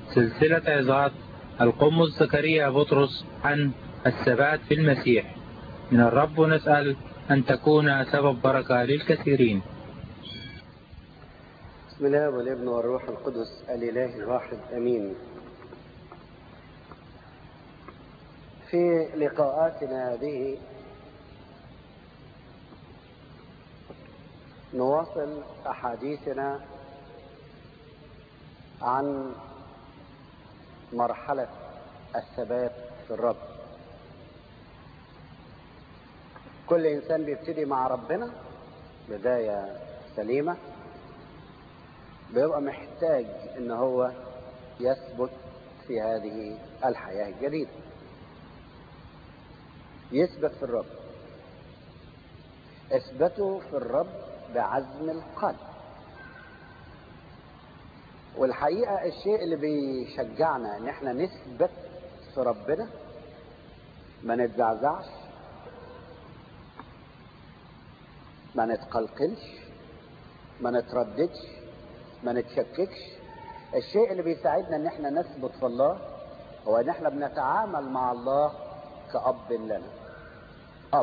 سلسلة عظات القمص زكريا بطرس عن الثبات في المسيح من الرب نسأل أن تكون سبب بركة للكثيرين بسم الله والابن والروح القدس الإله الواحد أمين في لقاءاتنا هذه نواصل أحاديثنا عن مرحلة الثبات في الرب كل إنسان بيبتدي مع ربنا بداية سليمة بيبقى محتاج ان هو يثبت في هذه الحياة الجديدة يثبت في الرب اثبتوا في الرب بعزم القلب والحقيقة الشيء اللي بيشجعنا ان احنا نثبت في ربنا ما نتزعزعش ما نتقلقلش ما نترددش ما نتشككش الشيء اللي بيساعدنا ان احنا نثبت في الله هو ان احنا بنتعامل مع الله كأب لنا أب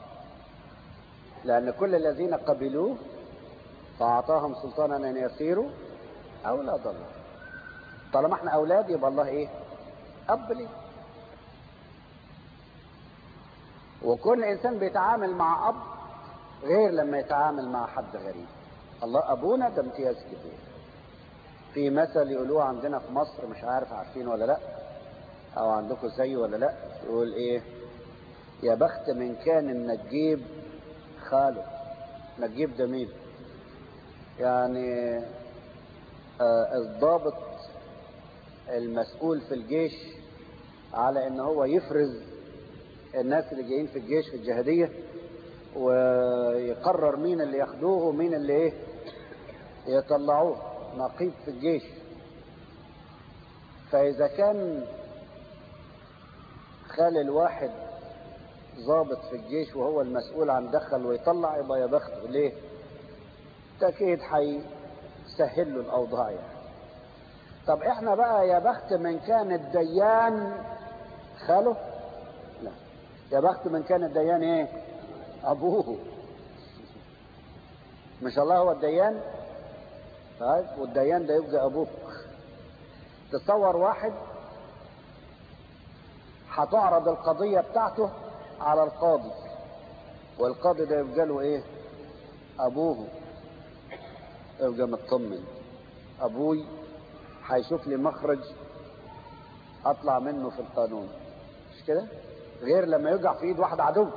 لأن كل الذين قبلوه فأعطاهم سلطانا أن يصيروا أولاد الله طالما احنا أولاد يبقى الله إيه؟ أب ليه وكل إنسان بيتعامل مع أب غير لما يتعامل مع حد غريب الله ابونا ده امتياز كبير في مثل يقولوه عندنا في مصر مش عارف عارفين ولا لا او عندكم زي ولا لا يقول ايه يا بخت من كان النجيب خاله نجيب ده مين يعني آه الضابط المسؤول في الجيش على ان هو يفرز الناس اللي جايين في الجيش في الجهاديه ويقرر مين اللي ياخدوه ومين اللي ايه يطلعوه نقيب في الجيش فاذا كان خال الواحد ضابط في الجيش وهو المسؤول عن دخل ويطلع يبقى يا بخته ليه تأكيد هيسهل له الاوضاع يعني طب احنا بقى يا بخت من كان الديان خاله لا يا بخت من كان الديان ايه ابوه مش الله هو الديان طيب والديان ده يبقى ابوك تصور واحد هتعرض القضية بتاعته على القاضي والقاضي ده يبقى له ايه ابوه يبقى مطمن ابوي هيشوف لي مخرج اطلع منه في القانون مش كده غير لما يقع في ايد واحد عدو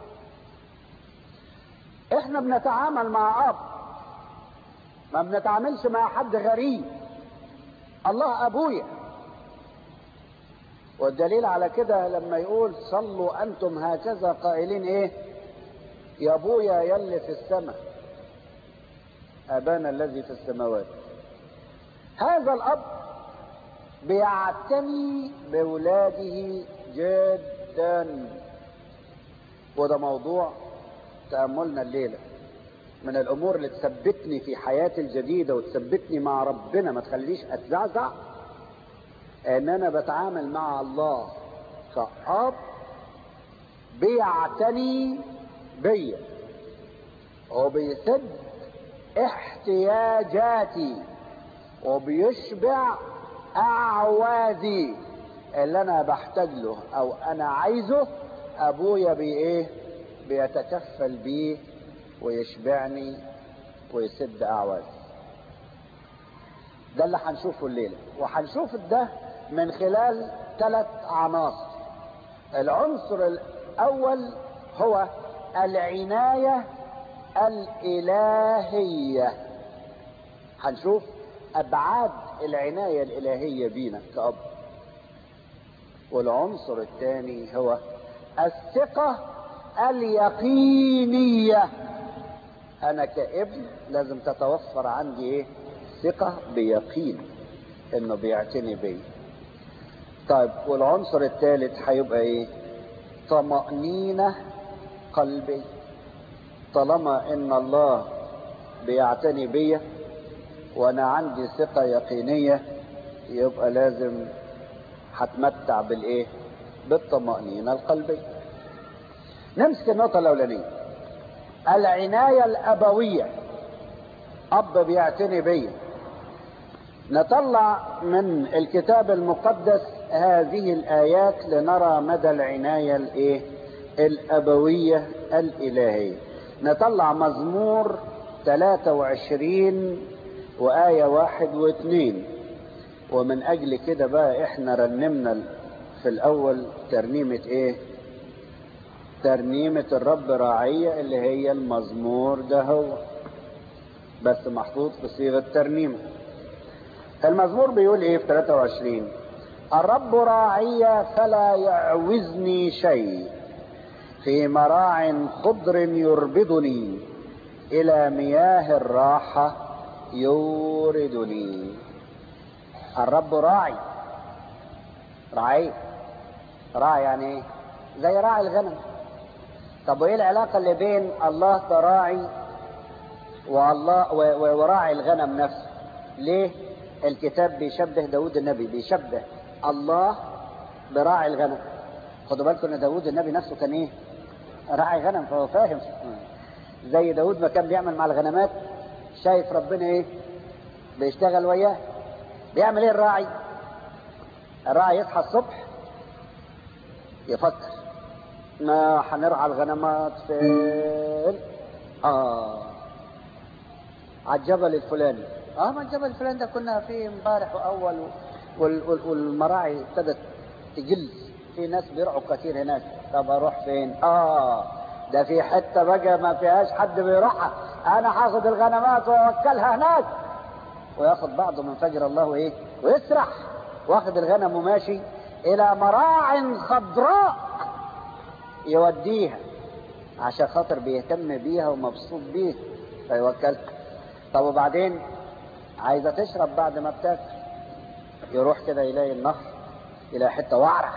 احنا بنتعامل مع اب ما بنتعاملش مع حد غريب الله ابويا والدليل على كده لما يقول صلوا انتم هكذا قائلين ايه يا ابويا يلي في السماء ابانا الذي في السماوات هذا الاب بيعتني بولاده جدا وده موضوع تأملنا الليلة من الأمور اللي تثبتني في حياتي الجديدة وتثبتني مع ربنا ما تخليش أتزعزع إن أنا بتعامل مع الله كأب بيعتني بيا وبيسد احتياجاتي وبيشبع أعوازي اللي أنا بحتاج له أو أنا عايزه أبويا بإيه؟ بيتكفل بيه ويشبعني ويسد اعوازي ده اللي هنشوفه الليله وهنشوف ده من خلال ثلاث عناصر العنصر الاول هو العنايه الالهيه هنشوف ابعاد العنايه الالهيه بينا كاب والعنصر الثاني هو الثقه اليقينية أنا كابن لازم تتوفر عندي إيه؟ ثقة بيقين إنه بيعتني بي. طيب والعنصر الثالث هيبقى إيه؟ طمأنينة قلبي. طالما إن الله بيعتني بيا وأنا عندي ثقة يقينية يبقى لازم هتمتع بالايه بالطمأنينة القلبية نمسك النقطة الأولانية العناية الأبوية أب بيعتني بيا نطلع من الكتاب المقدس هذه الآيات لنرى مدى العناية الإيه؟ الأبوية الإلهية نطلع مزمور 23 وآية واحد واثنين ومن أجل كده بقى إحنا رنمنا في الأول ترنيمة إيه؟ ترنيمة الرب راعية اللي هي المزمور ده هو بس محطوط في صيغة ترنيمة المزمور بيقول ايه في 23 الرب راعي فلا يعوزني شيء في مراع خضر يربضني الى مياه الراحة يوردني الرب راعي راعي راعي يعني ايه زي راعي الغنم طب وايه العلاقة اللي بين الله كراعي والله وراعي الغنم نفسه ليه الكتاب بيشبه داود النبي بيشبه الله براعي الغنم خدوا بالكم ان داود النبي نفسه كان ايه راعي غنم فهو فاهم زي داود ما كان بيعمل مع الغنمات شايف ربنا ايه بيشتغل وياه بيعمل ايه الراعي الراعي يصحى الصبح يفكر ما هنرعى الغنمات فين اه على الجبل الفلاني اه ما الجبل الفلاني ده كنا فيه امبارح واول وال وال والمراعي ابتدت تجل في ناس بيرعوا كتير هناك طب اروح فين اه ده في حته بقى ما فيهاش حد بيروحها انا هاخد الغنمات واوكلها هناك وياخد بعضه من فجر الله وايه ويسرح واخد الغنم وماشي الى مراع خضراء يوديها عشان خاطر بيهتم بيها ومبسوط بيها فيوكلها طب وبعدين عايزه تشرب بعد ما بتاكل يروح كده يلاقي النهر يلاقي حته وعره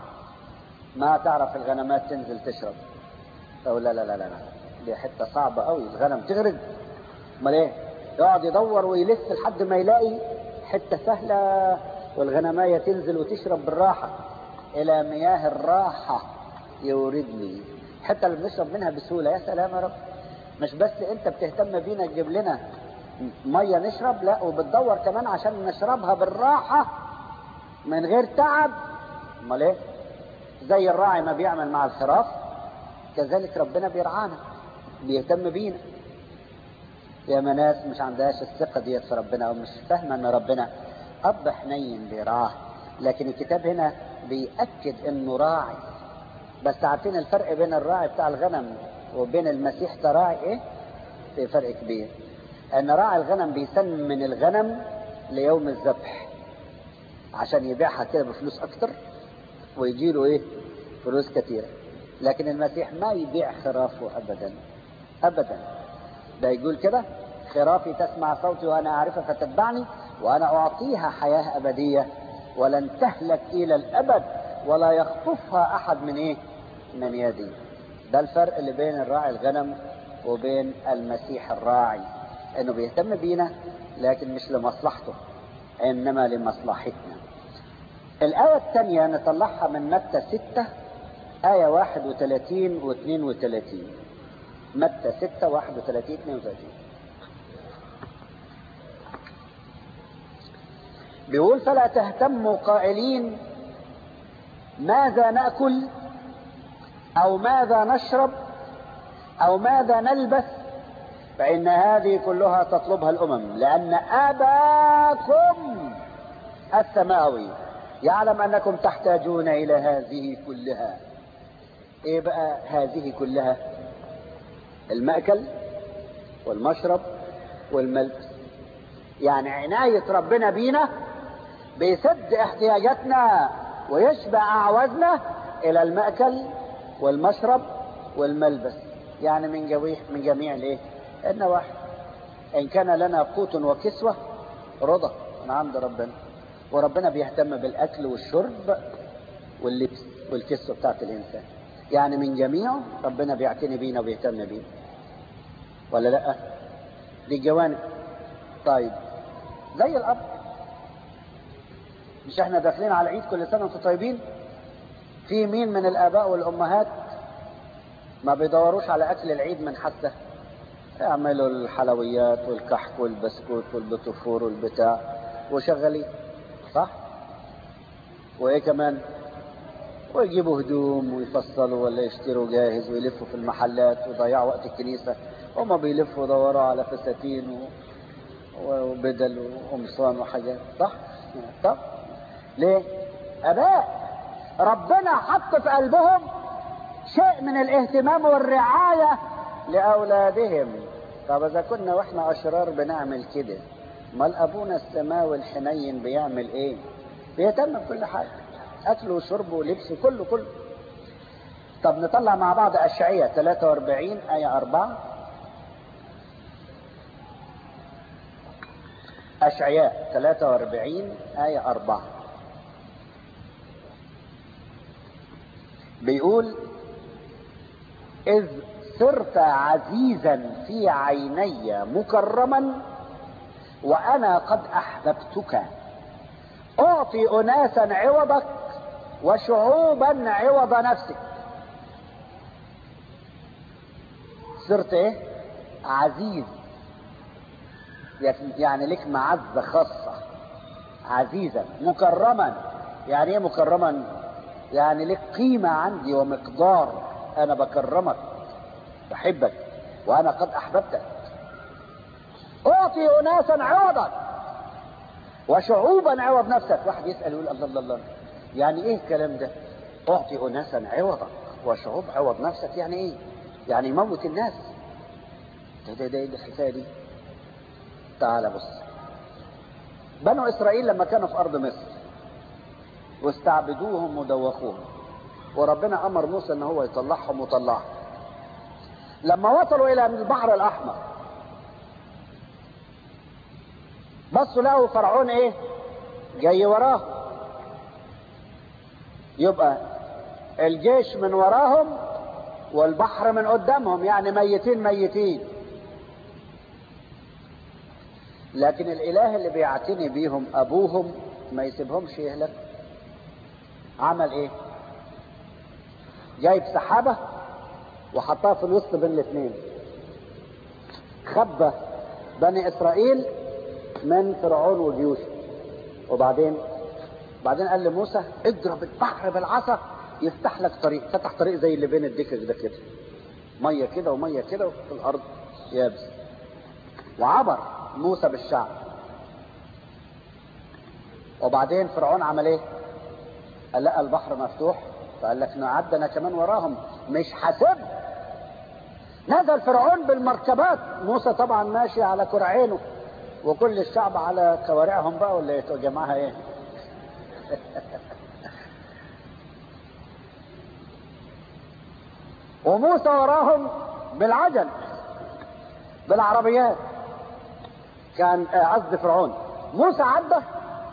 ما تعرف الغنمات تنزل تشرب او لا لا لا لا لا دي حته صعبه قوي الغنم تغرق امال ايه يقعد يدور ويلف لحد ما يلاقي حته سهله والغنمايه تنزل وتشرب بالراحه الى مياه الراحه يوردني الحته اللي بنشرب منها بسهوله يا سلام يا رب مش بس انت بتهتم بينا تجيب لنا ميه نشرب لا وبتدور كمان عشان نشربها بالراحه من غير تعب امال ايه زي الراعي ما بيعمل مع الخراف كذلك ربنا بيرعانا بيهتم بينا يا ناس مش عندهاش الثقه ديت في ربنا ومش فاهمه ان ربنا اب حنين بيرعاه لكن الكتاب هنا بيأكد انه راعي بس عارفين الفرق بين الراعي بتاع الغنم وبين المسيح كراعي ايه في فرق كبير ان راعي الغنم بيسمن الغنم ليوم الذبح عشان يبيعها كده بفلوس اكتر ويجي له ايه فلوس كتيره لكن المسيح ما يبيع خرافه ابدا ابدا ده يقول كده خرافي تسمع صوتي وانا اعرفها فتتبعني وانا اعطيها حياه ابديه ولن تهلك الى الابد ولا يخطفها احد من ايه من يدي ده الفرق اللي بين الراعي الغنم وبين المسيح الراعي انه بيهتم بينا لكن مش لمصلحته انما لمصلحتنا الآية الثانية نطلعها من متى ستة آية 31 و 32 متى 6 31 32 بيقول فلا تهتموا قائلين ماذا ناكل او ماذا نشرب او ماذا نلبس فان هذه كلها تطلبها الامم لان اباكم السماوي يعلم انكم تحتاجون الى هذه كلها ايه بقى هذه كلها المأكل والمشرب والملبس يعني عناية ربنا بينا بيسد احتياجاتنا ويشبع أعوازنا إلى المأكل والمشرب والملبس يعني من جميع من جميع الايه؟ النواحي إن كان لنا قوت وكسوة رضا من عند ربنا وربنا بيهتم بالأكل والشرب واللبس والكسوة بتاعت الإنسان يعني من جميعه ربنا بيعتني بينا وبيهتم بينا ولا لا دي جوانب طيب زي الأب مش احنا داخلين على العيد كل سنة وانتم طيبين في مين من الآباء والأمهات ما بيدوروش على أكل العيد من حتى يعملوا الحلويات والكحك والبسكوت والبتفور والبتاع وشغالين صح وايه كمان ويجيبوا هدوم ويفصلوا ولا يشتروا جاهز ويلفوا في المحلات ويضيعوا وقت الكنيسة هما بيلفوا يدوروا على فساتين و... وبدل وقمصان وحاجات صح صح ليه اباء ربنا حط في قلبهم شيء من الاهتمام والرعاية لأولادهم طب إذا كنا وإحنا أشرار بنعمل كده امال أبونا السماوي الحنين بيعمل إيه؟ بيهتم بكل حاجة أكله وشربه ولبسه كله كله طب نطلع مع بعض أشعية 43 آية 4 أشعياء 43 آية 4 بيقول إذ صرت عزيزا في عيني مكرما وأنا قد أحببتك أعطي أناسا عوضك وشعوبا عوض نفسك صرت إيه؟ عزيز يعني لك معزة خاصة عزيزا مكرما يعني ايه مكرما يعني لك قيمة عندي ومقدار انا بكرمك بحبك وانا قد احببتك اعطي اناسا عوضك وشعوبا عوض نفسك واحد يسأل يقول الله الله الله يعني ايه الكلام ده اعطي اناسا عوضك وشعوب عوض نفسك يعني ايه يعني يموت الناس ده ده ده, ده الحكايه دي تعال بص بنو اسرائيل لما كانوا في ارض مصر واستعبدوهم ودوخوهم وربنا امر موسى ان هو يطلعهم وطلعهم لما وصلوا الى البحر الاحمر بصوا لقوا فرعون ايه جاي وراه يبقى الجيش من وراهم والبحر من قدامهم يعني ميتين ميتين لكن الاله اللي بيعتني بيهم ابوهم ما يسيبهمش يهلك عمل ايه جايب سحابه وحطها في الوسط بين الاثنين خبى بني اسرائيل من فرعون وجيوشه وبعدين بعدين قال لموسى اضرب البحر بالعصا يفتح لك طريق فتح طريق زي اللي بين الدكك ده كده ميه كده وميه كده في الارض يابس وعبر موسى بالشعب وبعدين فرعون عمل ايه قال لقى البحر مفتوح فقال لك نعد انا كمان وراهم مش حاسب نزل فرعون بالمركبات موسى طبعا ماشي على كرعينه وكل الشعب على كوارعهم بقى ولا يا جماعه ايه وموسى وراهم بالعجل بالعربيات كان قصد فرعون موسى عدى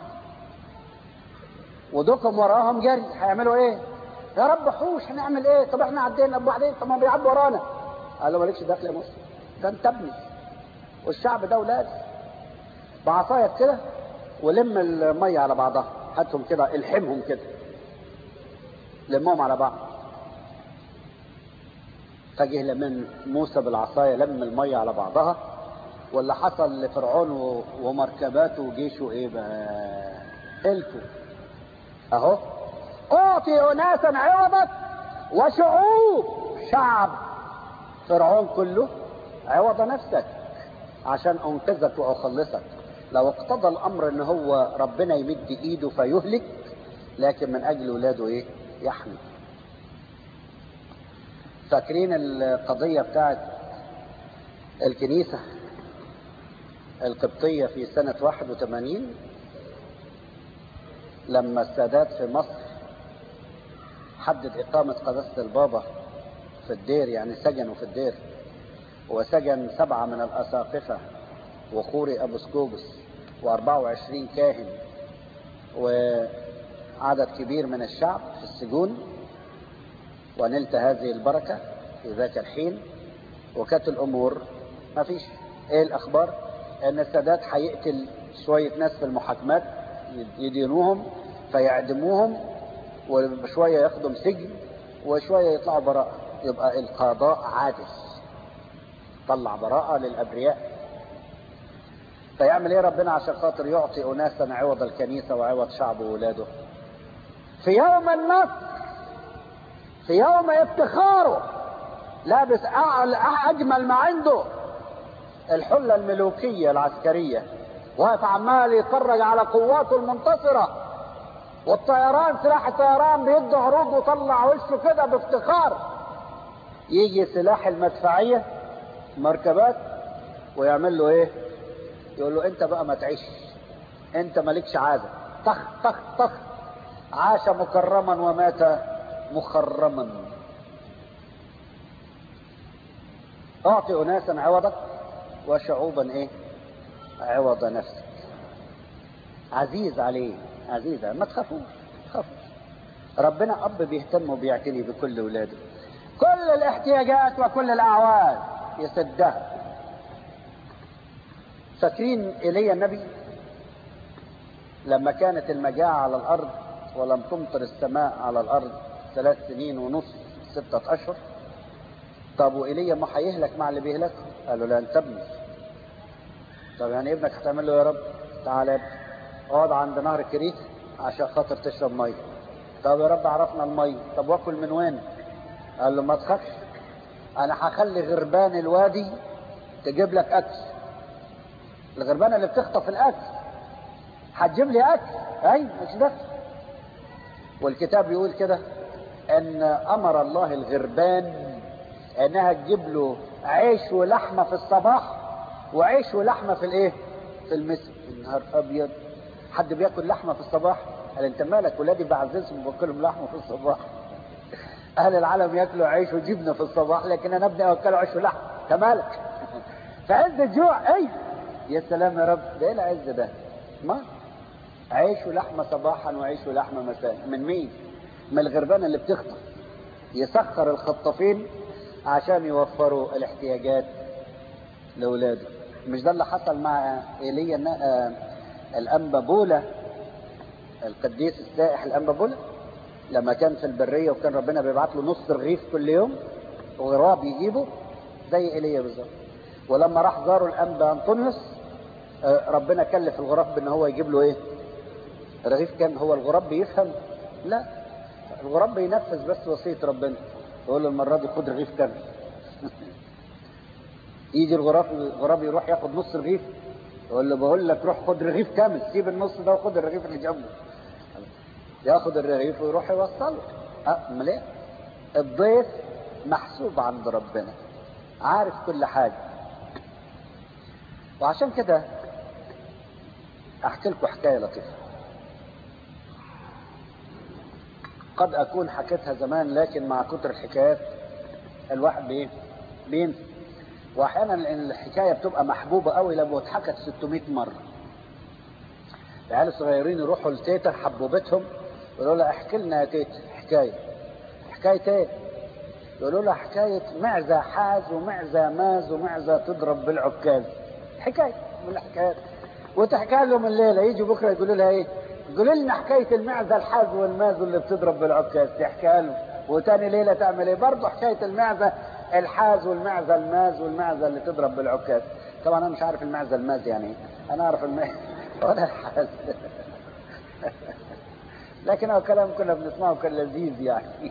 ودوكم وراهم جري هيعملوا ايه يا رب حوش هنعمل ايه طب احنا عدينا وبعدين طب ما بيعدوا ورانا قال له مالكش دخل يا موسى ده انت ابني والشعب ده ولاد بعصاية كده ولم المية على بعضها هاتهم كده الحمهم كده لمهم على بعض فجه لمن موسى بالعصاية لم المية على بعضها واللي حصل لفرعون ومركباته وجيشه ايه بقى الفوا اهو اعطي اناسا عوضك وشعوب شعب فرعون كله عوض نفسك عشان انقذك واخلصك لو اقتضى الامر ان هو ربنا يمد ايده فيهلك لكن من اجل ولاده ايه يحمي فاكرين القضية بتاعت الكنيسة القبطية في سنة 81 لما السادات في مصر حدد إقامة قداسة البابا في الدير يعني سجنوا في الدير وسجن سبعة من الأساقفة وخوري أبو سكوبس و24 كاهن وعدد كبير من الشعب في السجون ونلت هذه البركة في ذاك الحين وكانت الأمور ما فيش إيه الأخبار؟ إن السادات هيقتل شوية ناس في المحاكمات يدينوهم فيعدموهم وشوية ياخدهم سجن وشوية يطلعوا براءة يبقى القضاء عادل طلع براءة للأبرياء فيعمل ايه ربنا عشان خاطر يعطي أناسا عوض الكنيسة وعوض شعبه وولاده في يوم النصر في يوم افتخاره لابس أجمل ما عنده الحلة الملوكية العسكرية واقف عمال يتفرج على قواته المنتصرة والطيران سلاح الطيران بيده عروض وطلع وشه كده بافتخار يجي سلاح المدفعية مركبات ويعمل له ايه يقول له انت بقى ما تعيش انت مالكش عازة طخ طخ طخ عاش مكرما ومات مخرما اعطي اناسا عوضك وشعوبا ايه عوض نفسك عزيز عليه عزيز ما تخافوش تخافوش ربنا اب بيهتم وبيعتني بكل اولاده كل الاحتياجات وكل الاعواز يسدها فاكرين ايليا النبي لما كانت المجاعة على الارض ولم تمطر السماء على الارض ثلاث سنين ونص ستة اشهر طب وايليا ما هيهلك مع اللي بيهلكه قالوا لا انت ابني طب يعني ابنك هتعمل له يا رب تعالى يا ابني اقعد عند نهر كريت عشان خاطر تشرب ميه طب يا رب عرفنا الميه طب واكل من وين قال له ما تخافش انا هخلي غربان الوادي تجيب لك اكل الغربانه اللي بتخطف الاكل هتجيب لي اكل اي مش ده والكتاب بيقول كده ان امر الله الغربان انها تجيب له عيش ولحمه في الصباح وعيش ولحمه في الايه في المسا النهار ابيض حد بياكل لحمه في الصباح قال انت مالك ولادي بعززهم وباكلهم لحمه في الصباح اهل العالم ياكلوا عيش وجبنه في الصباح لكن انا ابني اكله عيش ولحم انت مالك في عز الجوع اي يا سلام يا رب ده ايه العز ده ما عيش ولحمه صباحا وعيش ولحمه مساء من مين من الغربانه اللي بتخطف يسخر الخطافين عشان يوفروا الاحتياجات لاولاده مش ده اللي حصل مع ايليا آه الانبا بولا القديس السائح الانبا بولا لما كان في البريه وكان ربنا بيبعت له نص رغيف كل يوم وغراب يجيبه زي ايليا بالظبط ولما راح زاروا الانبا انطونيوس آه ربنا كلف الغراب بان هو يجيب له ايه رغيف كام هو الغراب بيفهم لا الغراب بينفذ بس وصيه ربنا يقول له المره دي خد رغيف كامل يجي الغراب الغراب يروح ياخد نص رغيف يقول له بقول لك روح خد رغيف كامل سيب النص ده وخد الرغيف اللي جنبه ياخد الرغيف ويروح يوصله امال ايه الضيف محسوب عند ربنا عارف كل حاجه وعشان كده احكي لكم حكايه لطيفه قد اكون حكيتها زمان لكن مع كتر الحكايات الواحد بايه بينسى واحيانا الحكايه بتبقى محبوبه قوي لما اتحكت 600 مره العيال الصغيرين يروحوا لتيتا حبوبتهم يقولوا لها احكي لنا يا تيتا حكايه حكايه ايه يقولوا لها حكايه معزه حاز ومعزه ماز ومعزه تضرب بالعكاز حكايه من الحكايات وتحكي لهم الليله يجوا بكره يقولوا لها ايه يقولوا لنا حكايه المعزه الحاز والماز اللي بتضرب بالعكاز تحكيها لهم وتاني ليله تعمل ايه برضه حكايه المعزه الحاز والمعزه الماز والمعزه اللي تضرب بالعكاز طبعا انا مش عارف المعزه الماز يعني ايه انا اعرف الماز ولا الحاز لكن هو كلام كنا بنسمعه كان لذيذ يعني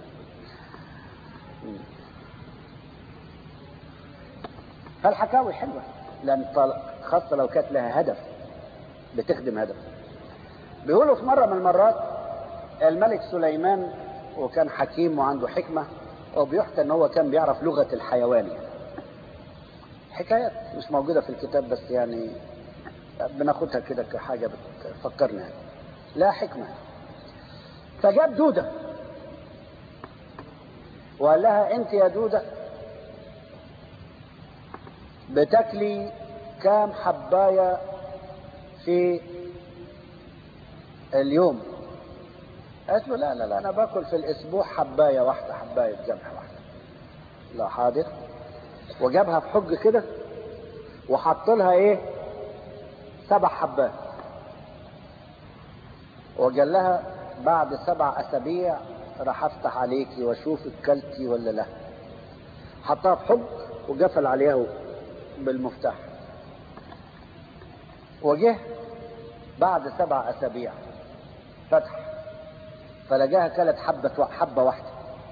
فالحكاوي حلوه لان خاصه لو كانت لها هدف بتخدم هدف بيقولوا في مره من المرات الملك سليمان وكان حكيم وعنده حكمه وبيحكى ان هو كان بيعرف لغه الحيوان يعني. حكايات مش موجوده في الكتاب بس يعني بناخدها كده كحاجه بتفكرنا يعني. لا حكمه فجاب دوده وقال لها انت يا دوده بتاكلي كام حبايه في اليوم قالت له لا لا لا انا باكل في الاسبوع حبايه واحده حبايه جمح واحده لا حاضر وجابها في حج كده وحط لها ايه سبع حبات وقال لها بعد سبع اسابيع راح افتح عليكي واشوفك كلتي ولا لا حطها في حب وقفل عليها بالمفتاح وجه بعد سبع اسابيع فتح فلقاها كلت حبة حبة واحدة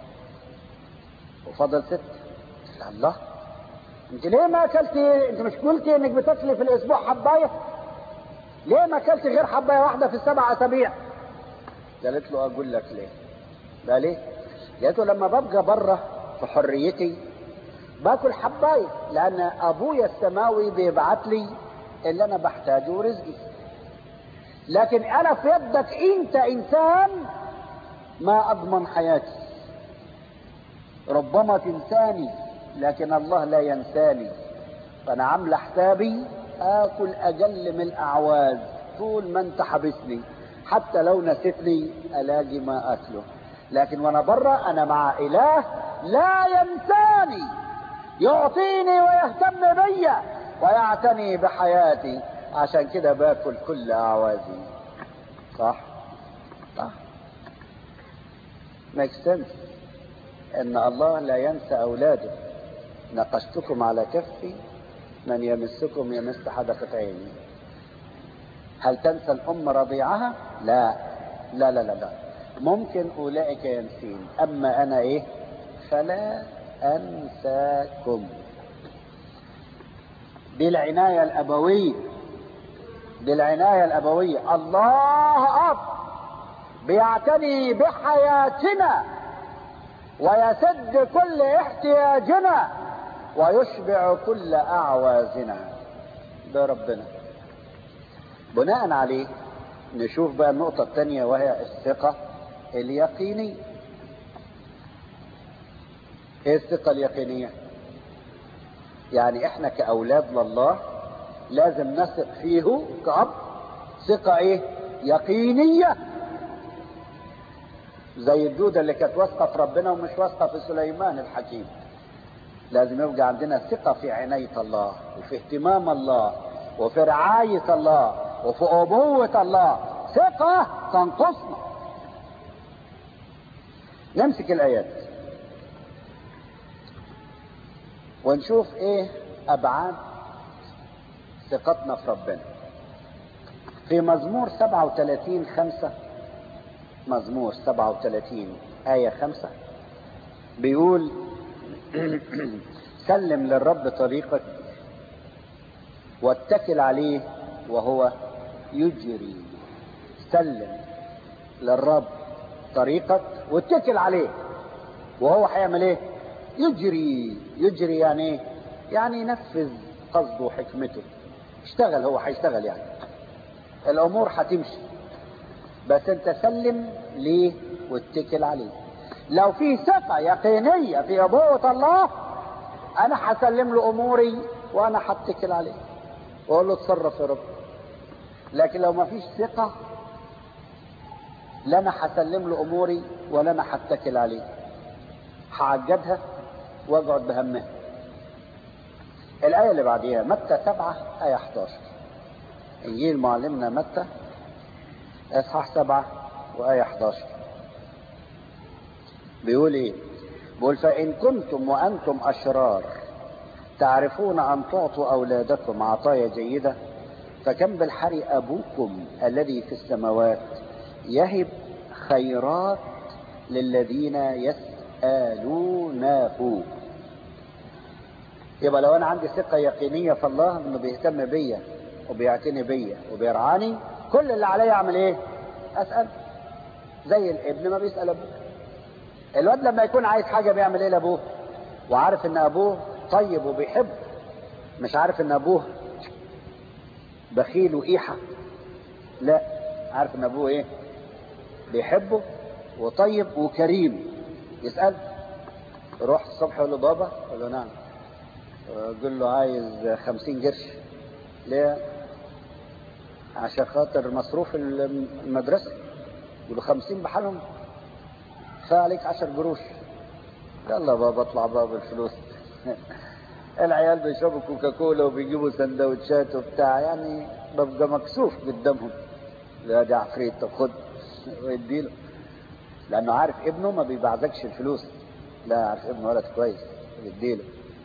وفضل ست قال الله انت ليه ما اكلتي انت مش قلتي انك بتاكلي في الاسبوع حبايه ليه ما اكلتي غير حبايه واحده في السبع اسابيع قالت له اقول لك ليه ده ليه قالت له لما ببقى بره في حريتي باكل حبايه لان ابويا السماوي بيبعت لي اللي انا بحتاجه ورزقي لكن انا في يدك انت انسان ما اضمن حياتي ربما تنساني لكن الله لا ينساني فانا عامله حسابي اكل اقل من الاعواز طول ما انت حابسني حتى لو نسيتني الاقي ما اكله لكن وانا بره انا مع اله لا ينساني يعطيني ويهتم بيا ويعتني بحياتي عشان كده باكل كل اعوازي صح صح ميك سنس ان الله لا ينسى اولاده نقشتكم على كفي من يمسكم يمس حدقة عيني هل تنسى الأم رضيعها لا لا لا لا, لا. ممكن أولئك ينسين أما أنا إيه فلا أنساكم دي العناية الأبوية دي العناية الأبوية الله أب بيعتني بحياتنا ويسد كل احتياجنا ويشبع كل اعوازنا ده ربنا بناء عليه نشوف بقى النقطة الثانية وهي الثقة اليقينية ايه الثقة اليقينية يعني احنا كأولاد لله لازم نثق فيه كأب ثقة ايه يقينية زي الدودة اللي كانت واثقة في ربنا ومش واثقة في سليمان الحكيم لازم يبقى عندنا ثقة في عناية الله وفي اهتمام الله وفي رعاية الله وفي أبوة الله ثقة تنقصنا نمسك الآيات ونشوف ايه أبعاد ثقتنا في ربنا في مزمور 37 خمسة مزمور 37 آية خمسة بيقول سلم للرب طريقك واتكل عليه وهو يجري سلم للرب طريقك واتكل عليه وهو هيعمل ايه يجري يجري يعني ايه يعني ينفذ قصده وحكمته اشتغل هو هيشتغل يعني الامور هتمشي بس انت سلم ليه واتكل عليه لو في ثقة يقينية في أبوة الله أنا هسلم له أموري وأنا هتكل عليه وأقول له اتصرف يا رب لكن لو ما فيش ثقة لا أنا هسلم له أموري ولا أنا هتكل عليه هعجبها وأقعد بهمها الآية اللي بعديها متى سبعة آية 11 إنجيل معلمنا متى إصحاح سبعة وآية 11 بيقول إيه؟ بيقول فإن كنتم وأنتم أشرار تعرفون أن تعطوا أولادكم عطايا جيدة فكم بالحري أبوكم الذي في السماوات يهب خيرات للذين يسألونه يبقى لو أنا عندي ثقة يقينية في الله إنه بيهتم بيا وبيعتني بيا وبيرعاني كل اللي عليا أعمل إيه؟ أسأل زي الابن ما بيسأل أبوه الواد لما يكون عايز حاجة بيعمل ايه لابوه وعارف ان ابوه طيب وبيحبه مش عارف ان ابوه بخيل وقيحة لا عارف ان ابوه ايه بيحبه وطيب وكريم يسأل روح الصبح يقول له بابا يقول له نعم يقول له عايز خمسين قرش ليه عشان خاطر مصروف المدرسة يقول له خمسين بحالهم عليك عشر قروش يلا بابا اطلع بابا الفلوس العيال بيشربوا كوكاكولا وبيجيبوا سندوتشات وبتاع يعني ببقى مكسوف قدامهم لا ده عفريت طب خد ويديله لانه عارف ابنه ما بيبعزكش الفلوس لا عارف ابنه ولد كويس يديله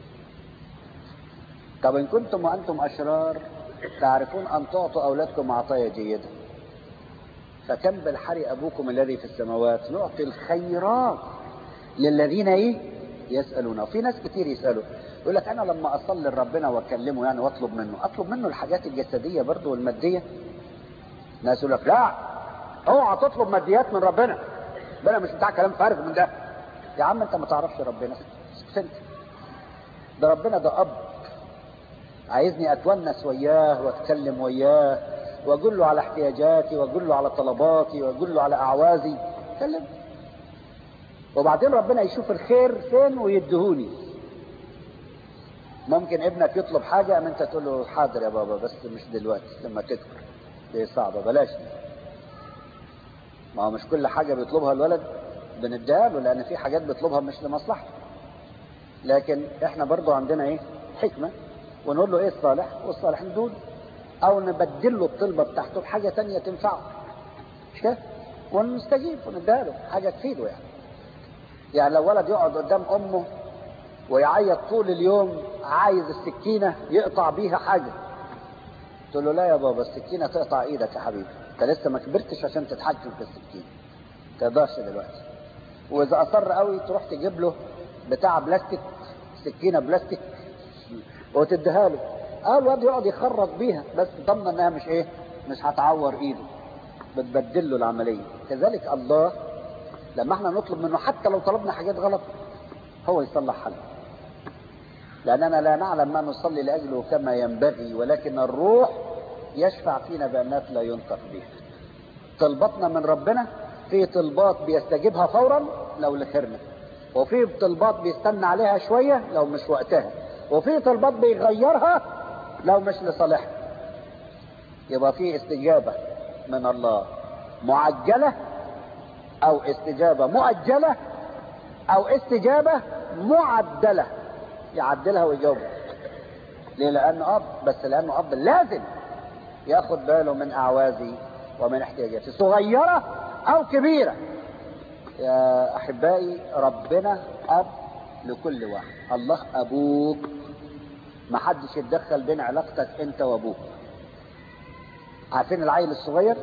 طب ان كنتم وانتم اشرار تعرفون ان تعطوا اولادكم عطايا جيده فكم بالحري ابوكم الذي في السماوات يعطي الخيرات للذين ايه يسالونه وفي ناس كتير يسالوا يقول لك انا لما اصلي لربنا واكلمه يعني واطلب منه اطلب منه الحاجات الجسديه برضه والماديه ناس يقول لك لا اوعى تطلب ماديات من ربنا ربنا مش بتاع كلام فارغ من ده يا عم انت ما تعرفش ربنا اسكت انت ده ربنا ده اب عايزني اتونس وياه واتكلم وياه واقول له على احتياجاتي واقول له على طلباتي واقول له على اعوازي اتكلم وبعدين ربنا يشوف الخير فين ويدهوني ممكن ابنك يطلب حاجة أما أنت تقول له حاضر يا بابا بس مش دلوقتي لما تكبر دي صعبة بلاش دي. ما هو مش كل حاجة بيطلبها الولد بنديها له لأن في حاجات بيطلبها مش لمصلحته لكن احنا برضو عندنا ايه حكمة ونقول له ايه الصالح والصالح ندول او نبدل له الطلبة بتاعته بحاجة تانية تنفعه مش كده ونستجيب ونديها له حاجة تفيده يعني يعني لو ولد يقعد قدام امه ويعيط طول اليوم عايز السكينة يقطع بيها حاجة تقول له لا يا بابا السكينة تقطع ايدك يا حبيبي انت لسه ما كبرتش عشان تتحكم في السكينة تقدرش دلوقتي واذا اصر قوي تروح تجيب له بتاع بلاستيك سكينة بلاستيك وتديها له اه الواد يقعد يخرط بيها بس ضمن انها مش ايه مش هتعور ايده بتبدل له العملية كذلك الله لما احنا نطلب منه حتى لو طلبنا حاجات غلط هو يصلح حالنا لأننا لا نعلم ما نصلي لأجله كما ينبغي ولكن الروح يشفع فينا بأنات لا ينطق بها طلباتنا من ربنا في طلبات بيستجيبها فورا لو لخيرنا وفي طلبات بيستنى عليها شوية لو مش وقتها وفي طلبات بيغيرها لو مش لصالحنا يبقى في استجابة من الله معجلة او استجابة مؤجلة او استجابة معدلة يعدلها ويجاوبها ليه لانه اب بس لانه اب لازم ياخد باله من اعوازي ومن احتياجاتي صغيرة او كبيرة يا احبائي ربنا اب لكل واحد الله ابوك ما حدش يتدخل بين علاقتك انت وابوك عارفين العيل الصغير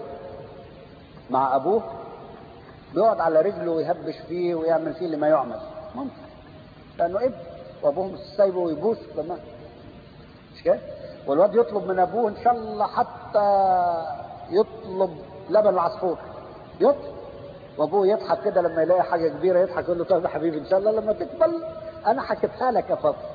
مع ابوه بيقعد على رجله ويهبش فيه ويعمل فيه اللي ما يعمل ممكن لانه ابن وابوه مش سايبه ويبوس لما مش كده والواد يطلب من ابوه ان شاء الله حتى يطلب لبن العصفور يطلب وابوه يضحك كده لما يلاقي حاجه كبيره يضحك يقول له طيب يا حبيبي ان شاء الله لما تكبر انا حكيتها لك يا فاطمه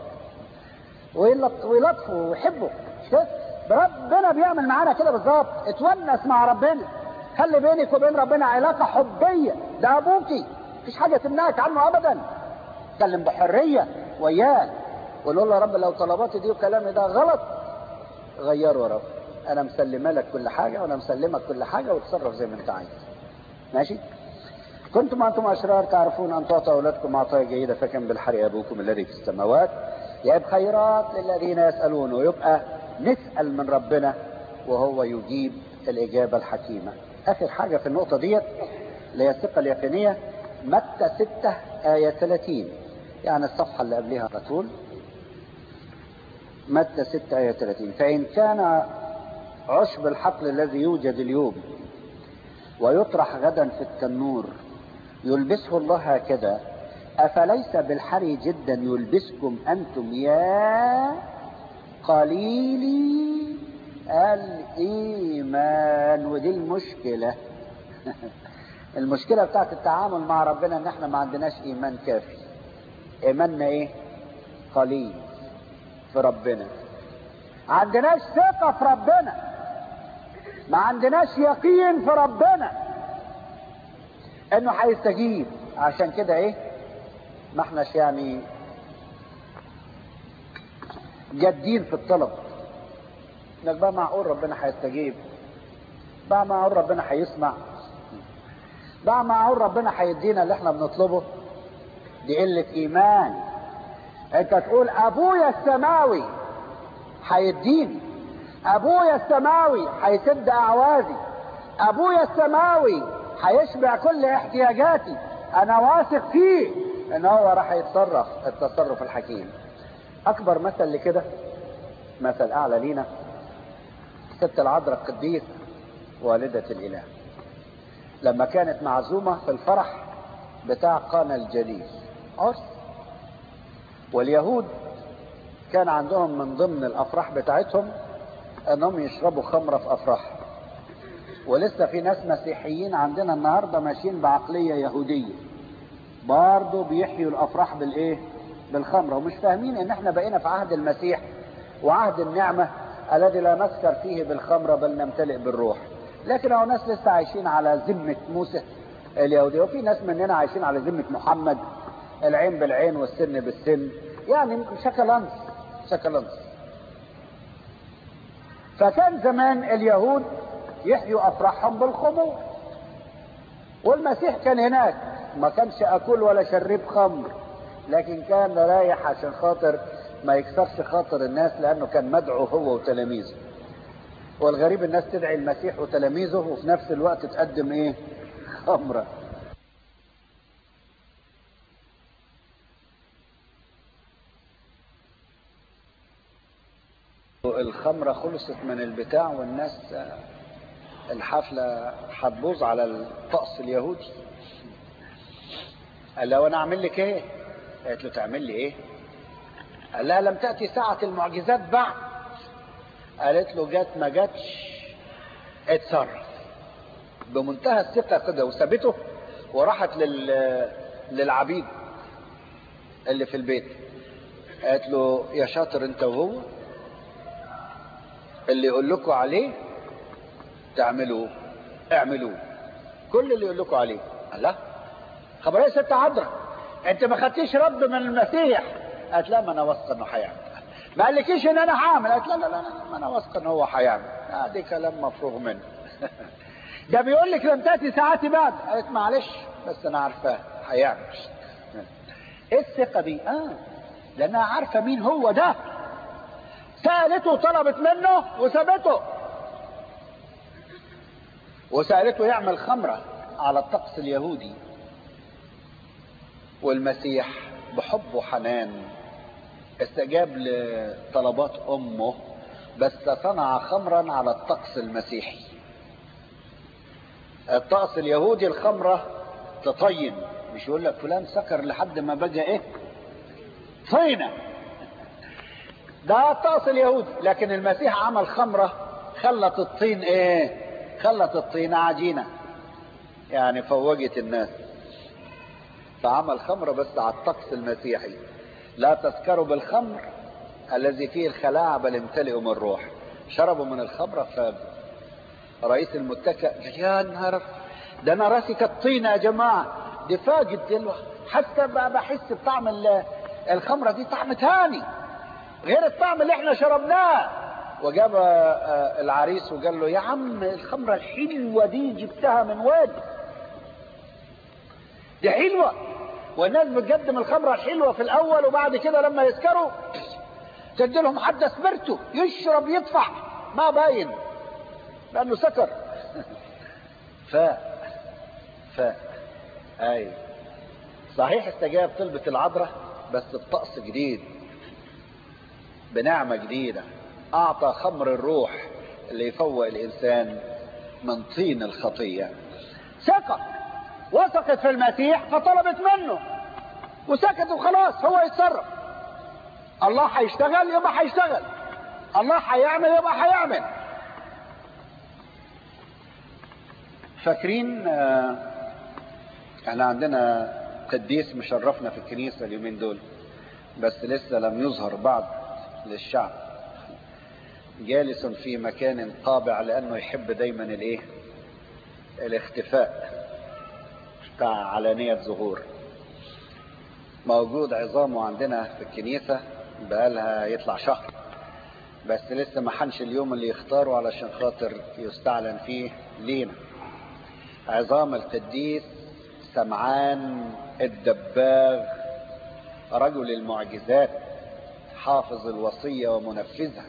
ويلطفه ويحبه مش كده ربنا بيعمل معانا كده بالظبط اتونس مع ربنا خلي بينك وبين ربنا علاقه حبيه ده ابوكي مفيش حاجه تمنعك عنه ابدا اتكلم بحريه وياه وقول له يا رب لو طلباتي دي وكلامي ده غلط غيره يا رب انا مسلمه لك كل حاجه وانا مسلمك كل حاجه وتصرف زي ما انت عايز ماشي كنتم انتم اشرار تعرفون ان تعطوا اولادكم عطايا جيده فكم بالحري ابوكم الذي في السماوات يا خيرات للذين يسالون ويبقى نسال من ربنا وهو يجيب الاجابه الحكيمه اخر حاجه في النقطه ديت اللي هي الثقه اليقينيه متى 6 ايه 30 يعني الصفحه اللي قبلها على طول متى 6 ايه 30 فان كان عشب الحقل الذي يوجد اليوم ويطرح غدا في التنور يلبسه الله هكذا أفليس بالحري جدا يلبسكم أنتم يا قليلي الإيمان ودي المشكلة المشكلة بتاعت التعامل مع ربنا ان احنا ما عندناش ايمان كافي ايماننا ايه قليل في ربنا عندناش ثقة في ربنا ما عندناش يقين في ربنا انه هيستجيب عشان كده ايه ما احناش يعني جادين في الطلب انك بقى معقول ربنا هيستجيب بقى معقول ربنا هيسمع بقى معقول ربنا هيدينا اللي احنا بنطلبه دي قلة ايمان انت تقول ابويا السماوي هيديني ابويا السماوي هيسد اعوازي ابويا السماوي هيشبع كل احتياجاتي انا واثق فيه ان هو راح يتصرف التصرف الحكيم اكبر مثل لكده مثل اعلى لينا ست العذراء القديس والدة الاله لما كانت معزومة في الفرح بتاع قانا الجليل عرس واليهود كان عندهم من ضمن الافراح بتاعتهم انهم يشربوا خمرة في افراح ولسه في ناس مسيحيين عندنا النهاردة ماشيين بعقلية يهودية برضه بيحيوا الافراح بالايه بالخمرة ومش فاهمين ان احنا بقينا في عهد المسيح وعهد النعمة الذي لا نسكر فيه بالخمرة بل نمتلئ بالروح لكن هو ناس لسه عايشين على ذمة موسى اليهودي وفي ناس مننا عايشين على ذمة محمد العين بالعين والسن بالسن يعني شكلانس شكلانس فكان زمان اليهود يحيوا افراحهم بالخمور والمسيح كان هناك ما كانش اكل ولا شرب خمر لكن كان رايح عشان خاطر ما يكسرش خاطر الناس لانه كان مدعو هو وتلاميذه والغريب الناس تدعي المسيح وتلاميذه وفي نفس الوقت تقدم ايه خمره الخمرة خلصت من البتاع والناس الحفلة هتبوظ على الطقس اليهودي قال لها وانا اعمل لك ايه قالت له تعمل لي ايه قال لها لم تأتي ساعة المعجزات بعد قالت له جت ما جاتش اتصرف بمنتهى الثقة كده وسابته وراحت لل... للعبيد اللي في البيت قالت له يا شاطر انت وهو اللي يقول لكم عليه تعملوه اعملوه كل اللي يقول لكم عليه الله خبر ايه ست عذراء انت ما خدتيش رد من المسيح قالت لا ما انا واثقه انه هيعمل ما قالكيش ان انا هعمل قالت لا لا لا ما انا واثقه ان هو هيعمل دي كلام مفروغ منه ده بيقول لك لم تاتي ساعتي بعد قالت معلش بس انا عارفاه هيعمل ايه الثقه دي اه لانها عارفه مين هو ده سالته وطلبت منه وسابته وسالته يعمل خمره على الطقس اليهودي والمسيح بحب وحنان استجاب لطلبات امه بس صنع خمرا على الطقس المسيحي الطقس اليهودي الخمرة تطين مش يقول لك فلان سكر لحد ما بقى ايه طينة ده الطقس اليهودي لكن المسيح عمل خمرة خلت الطين ايه خلت الطين عجينة يعني فوجت الناس فعمل خمرة بس على الطقس المسيحي لا تسكروا بالخمر الذي فيه الخلاعة بل امتلئوا من الروح شربوا من الخمرة ف رئيس المتكئ يا نهار ده انا راسي كالطينة يا جماعة دي فاجد دلوة حتى بحس بطعم الخمرة دي طعم تاني غير الطعم اللي احنا شربناه وجاب العريس وقال له يا عم الخمرة الحلوة دي جبتها من وين دي حلوة والناس بتقدم الخمرة الحلوة في الأول وبعد كده لما يسكروا تدي لهم حد اسبرتو يشرب يدفع ما باين لأنه سكر ف ف أي صحيح استجاب طلبة العذراء بس بطقس جديد بنعمة جديدة أعطى خمر الروح اللي يفوق الإنسان من طين الخطية ثقة وثقت في المسيح فطلبت منه وسكت وخلاص هو يتصرف الله هيشتغل يبقى هيشتغل الله هيعمل يبقى هيعمل فاكرين احنا عندنا قديس مشرفنا في الكنيسة اليومين دول بس لسه لم يظهر بعد للشعب جالس في مكان قابع لانه يحب دايما الايه الاختفاء بتاع علانية ظهور موجود عظامه عندنا في الكنيسة بقالها يطلع شهر بس لسه ما حنش اليوم اللي يختاروا علشان خاطر يستعلن فيه لينا عظام القديس سمعان الدباغ رجل المعجزات حافظ الوصية ومنفذها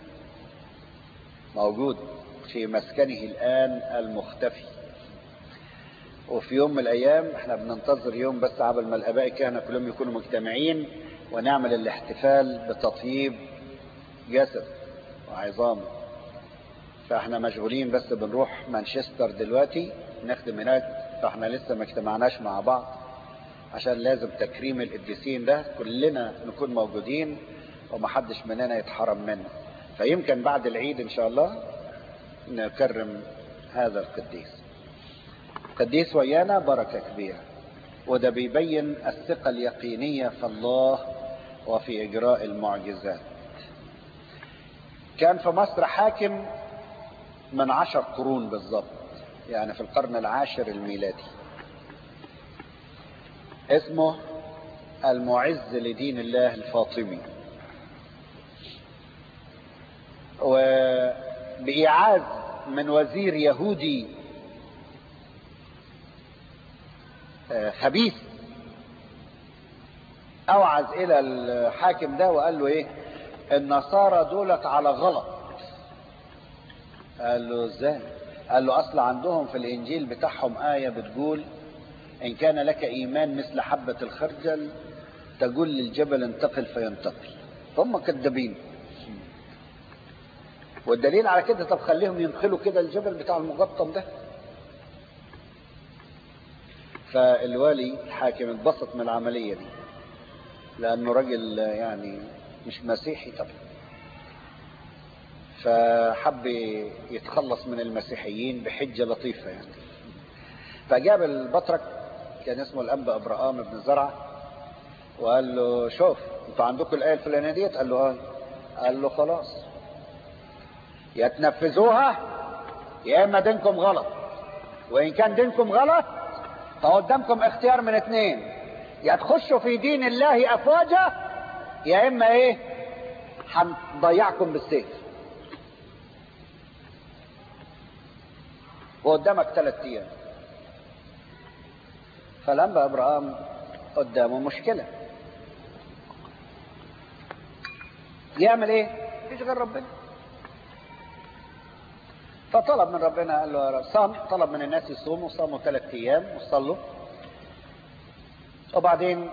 موجود في مسكنه الآن المختفي وفي يوم من الايام احنا بننتظر يوم بس قبل ما الاباء الكهنه كلهم يكونوا مجتمعين ونعمل الاحتفال بتطييب جسد وعظام فاحنا مشغولين بس بنروح مانشستر دلوقتي نخدم هناك فاحنا لسه ما اجتمعناش مع بعض عشان لازم تكريم القديسين ده كلنا نكون موجودين ومحدش مننا يتحرم منه فيمكن بعد العيد ان شاء الله نكرم هذا القديس قديس ويانا بركة كبيرة وده بيبين الثقة اليقينية في الله وفي إجراء المعجزات كان في مصر حاكم من عشر قرون بالضبط يعني في القرن العاشر الميلادي اسمه المعز لدين الله الفاطمي وبإيعاز من وزير يهودي خبيث اوعز الى الحاكم ده وقال له ايه النصارى دولت على غلط قال له ازاي قال له اصل عندهم في الانجيل بتاعهم آية بتقول ان كان لك ايمان مثل حبة الخردل تقول للجبل انتقل فينتقل هم كذابين والدليل على كده طب خليهم ينقلوا كده الجبل بتاع المقطم ده فالوالي الحاكم اتبسط من العملية دي لأنه راجل يعني مش مسيحي طبعا فحب يتخلص من المسيحيين بحجة لطيفة يعني فجاب البطرك كان اسمه الأنبا أبراهام بن زرعة وقال له شوف انتوا عندكم الآية الفلانية ديت قال له اه قال له خلاص يا تنفذوها يا إما دينكم غلط وإن كان دينكم غلط فقدامكم اختيار من اتنين يا تخشوا في دين الله افواجا يا اما ايه هنضيعكم بالسيف وقدامك ثلاث ايام فالانبا ابراهام قدامه مشكله يعمل ايه مفيش غير ربنا فطلب من ربنا قال له يا رب صام طلب من الناس يصوموا صاموا ثلاث ايام وصلوا وبعدين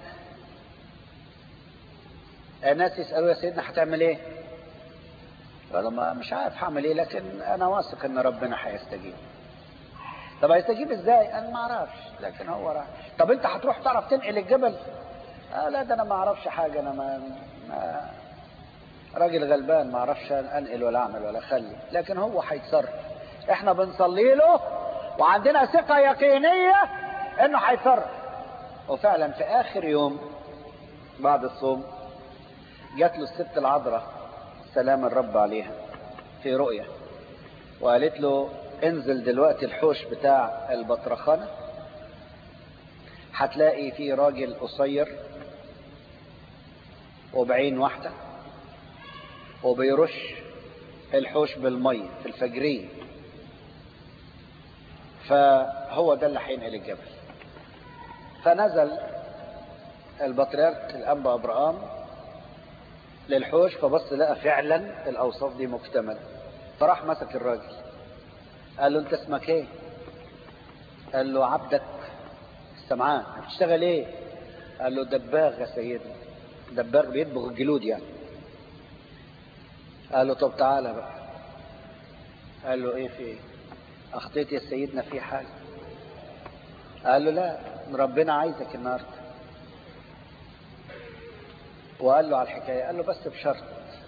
الناس يسالوا يا سيدنا هتعمل ايه؟ قال ما مش عارف هعمل ايه لكن انا واثق ان ربنا هيستجيب. طب هيستجيب ازاي؟ انا ما اعرفش لكن هو راح. طب انت هتروح تعرف تنقل الجبل؟ آه لا ده انا ما اعرفش حاجه انا ما, ما راجل غلبان ما اعرفش انقل ولا اعمل ولا اخلي لكن هو هيتصرف احنا بنصلي له وعندنا ثقه يقينيه انه هيتصرف وفعلا في اخر يوم بعد الصوم جات له الست العذراء سلام الرب عليها في رؤيه وقالت له انزل دلوقتي الحوش بتاع البطرخانه هتلاقي فيه راجل قصير وبعين واحده وبيرش الحوش بالمية في الفجرية فهو ده اللي هينقل الجبل فنزل البطريرك الأنبا أبراهام للحوش فبص لقى فعلا الأوصاف دي مكتملة فراح مسك الراجل قال له أنت اسمك إيه؟ قال له عبدك السمعان بتشتغل إيه؟ قال له دباغ يا سيدنا دباغ بيدبغ الجلود يعني قال له طب تعالى بقى قال له ايه في ايه اخطيت يا سيدنا في حاجه قال له لا ربنا عايزك النهارده وقال له على الحكايه قال له بس بشرط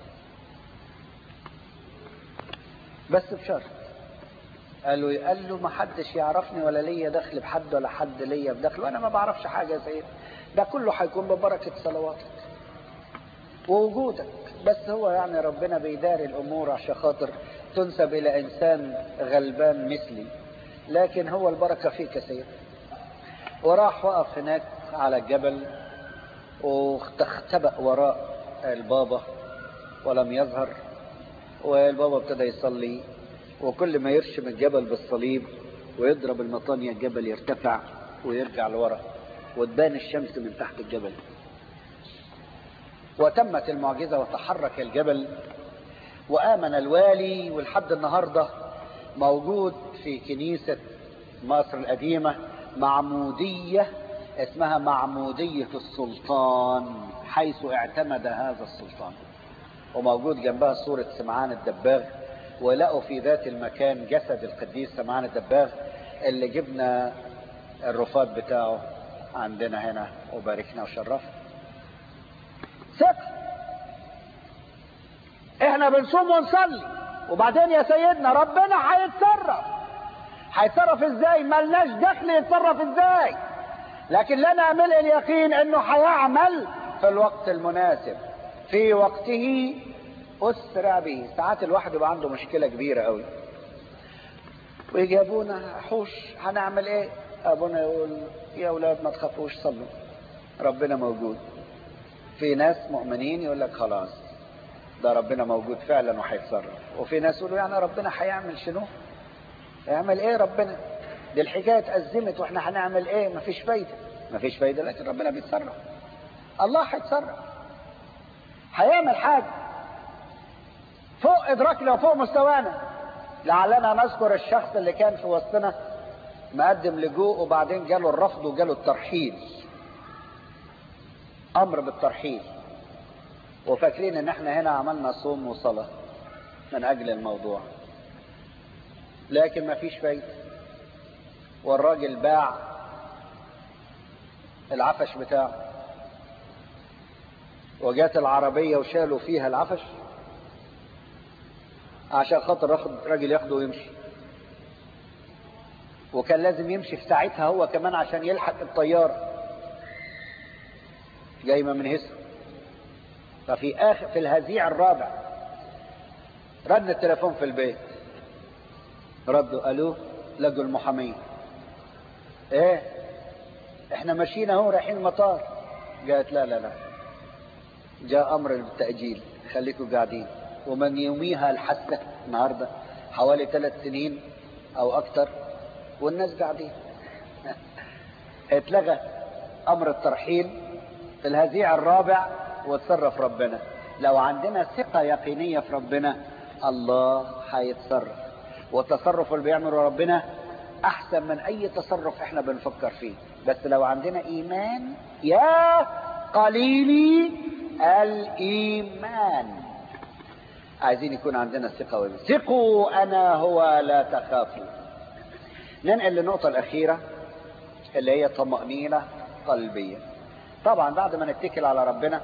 بس بشرط قال له قال له ما حدش يعرفني ولا ليا دخل بحد ولا حد ليا بدخل وانا ما بعرفش حاجه يا سيدي ده كله هيكون ببركه صلواتك ووجودك بس هو يعني ربنا بيداري الامور عشان خاطر تنسب الى انسان غلبان مثلي لكن هو البركه فيك يا سيدي وراح وقف هناك على الجبل واختبأ وراء البابا ولم يظهر والبابا ابتدى يصلي وكل ما يرشم الجبل بالصليب ويضرب المطانية الجبل يرتفع ويرجع لورا وتبان الشمس من تحت الجبل وتمت المعجزة وتحرك الجبل وآمن الوالي ولحد النهاردة موجود في كنيسة مصر القديمة معمودية اسمها معمودية السلطان حيث اعتمد هذا السلطان وموجود جنبها صورة سمعان الدباغ ولقوا في ذات المكان جسد القديس سمعان الدباغ اللي جبنا الرفات بتاعه عندنا هنا وباركنا وشرفنا ثقة احنا بنصوم ونصلي وبعدين يا سيدنا ربنا هيتصرف هيتصرف ازاي ملناش دخل يتصرف ازاي لكن لنا ملء اليقين انه هيعمل في الوقت المناسب في وقته اسرع به ساعات الواحد يبقى عنده مشكله كبيره قوي ويجي ابونا حوش هنعمل ايه ابونا يقول يا اولاد ما تخافوش صلوا ربنا موجود في ناس مؤمنين يقول لك خلاص ده ربنا موجود فعلا وهيتصرف وفي ناس يقولوا يعني ربنا هيعمل شنو هيعمل ايه ربنا دي الحكايه اتأزمت واحنا هنعمل ايه مفيش فايده مفيش فايده لكن ربنا بيتصرف الله هيتصرف هيعمل حاجه فوق ادراكنا وفوق مستوانا لعلنا نذكر الشخص اللي كان في وسطنا مقدم لجوء وبعدين جاله الرفض وجاله الترحيل امر بالترحيل وفاكرين ان احنا هنا عملنا صوم وصلاة من اجل الموضوع لكن ما فيش فايدة والراجل باع العفش بتاعه وجات العربية وشالوا فيها العفش عشان خاطر راجل ياخده ويمشي وكان لازم يمشي في ساعتها هو كمان عشان يلحق الطيارة جايمة من هسر ففي آخر في الهزيع الرابع رن التليفون في البيت ردوا الو لقوا المحامين ايه احنا ماشيين اهو رايحين المطار قالت لا لا لا جاء امر بالتاجيل خليكم قاعدين ومن يوميها الحادثه النهارده حوالي ثلاث سنين او اكثر والناس قاعدين اتلغى امر الترحيل في الهزيع الرابع وتصرف ربنا لو عندنا ثقة يقينية في ربنا الله هيتصرف والتصرف اللي بيعمله ربنا احسن من اي تصرف احنا بنفكر فيه بس لو عندنا ايمان يا قليلي الايمان عايزين يكون عندنا ثقة وإيمان ثقوا انا هو لا تخافوا ننقل للنقطة الاخيرة اللي هي طمأنينة قلبية طبعا بعد ما نتكل على ربنا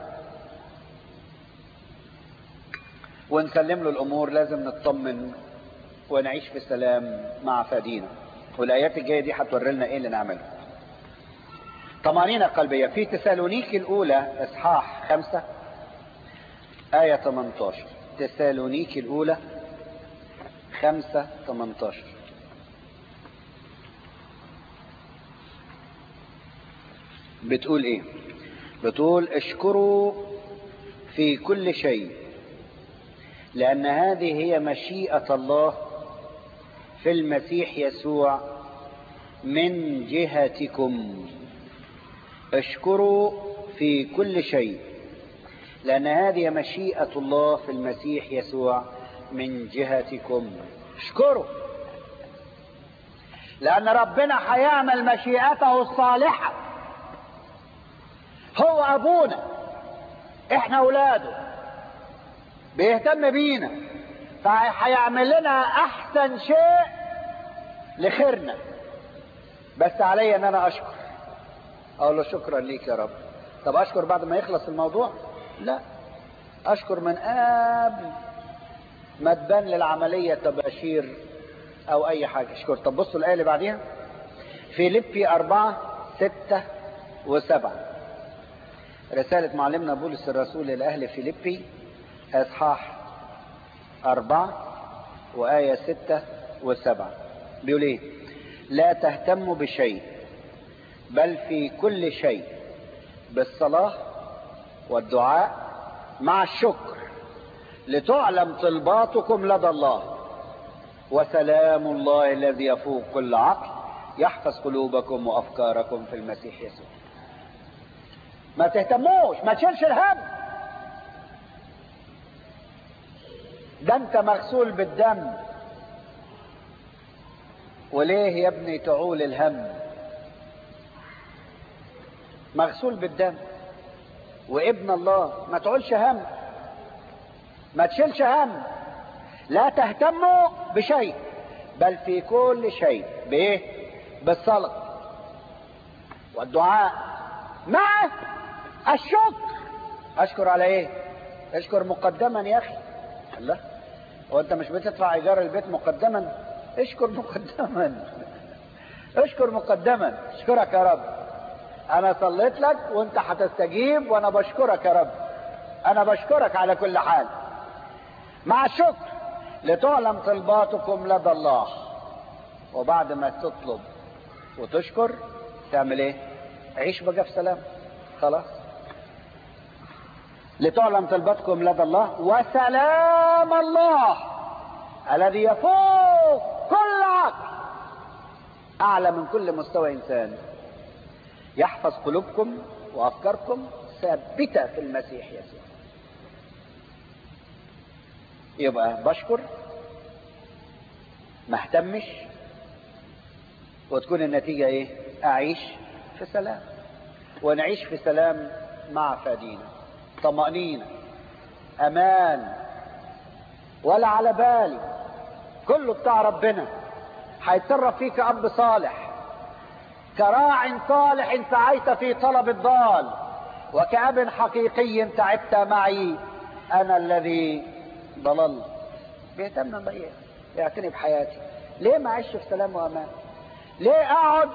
ونسلم له الامور لازم نطمن ونعيش في سلام مع فادينا والايات الجايه دي هتوري لنا ايه اللي نعمله طمانينة قلبية في تسالونيك الأولى إصحاح خمسة آية 18 تسالونيك الأولى خمسة 18 بتقول إيه؟ بتقول اشكروا في كل شيء لأن هذه هي مشيئة الله في المسيح يسوع من جهتكم اشكروا في كل شيء لأن هذه مشيئة الله في المسيح يسوع من جهتكم اشكروا لأن ربنا هيعمل مشيئته الصالحة هو أبونا احنا أولاده بيهتم بينا فهيعمل لنا أحسن شيء لخيرنا بس علي ان انا اشكر اقول له شكرا ليك يا رب طب اشكر بعد ما يخلص الموضوع لا اشكر من قبل ما تبان للعملية تباشير او اي حاجة اشكر طب بصوا الايه اللي بعديها فيليبي اربعة ستة وسبعة رسالة معلمنا بولس الرسول لأهل فيليبي اصحاح أربعة وآية ستة وسبعة بيقول ايه لا تهتموا بشيء بل في كل شيء بالصلاة والدعاء مع الشكر لتعلم طلباتكم لدى الله وسلام الله الذي يفوق كل عقل يحفظ قلوبكم وافكاركم في المسيح يسوع ما تهتموش ما تشيلش الهم ده انت مغسول بالدم وليه يا ابني تعول الهم مغسول بالدم وابن الله ما تعولش هم ما تشيلش هم لا تهتموا بشيء بل في كل شيء بايه بالصلاه والدعاء مع الشكر اشكر على ايه اشكر مقدما يا اخي الله هو انت مش بتدفع ايجار البيت مقدما اشكر مقدما اشكر مقدما اشكرك يا رب انا صليت لك وانت هتستجيب وانا بشكرك يا رب انا بشكرك على كل حال مع الشكر لتعلم طلباتكم لدى الله وبعد ما تطلب وتشكر تعمل ايه عيش بقى في سلام خلاص لتعلم طلباتكم لدى الله وسلام الله الذي يفوق كل عقل اعلى من كل مستوى انسان يحفظ قلوبكم وافكاركم ثابته في المسيح يسوع يبقى بشكر ما اهتمش وتكون النتيجة ايه اعيش في سلام ونعيش في سلام مع فادينا طمأنينة امان ولا على بالي كله بتاع ربنا هيتصرف فيك اب صالح كراع صالح سعيت في طلب الضال وكأب حقيقي تعبت معي انا الذي ضللت بيهتم بيا يعتني بحياتي ليه ما اعيش في سلام وامان ليه اقعد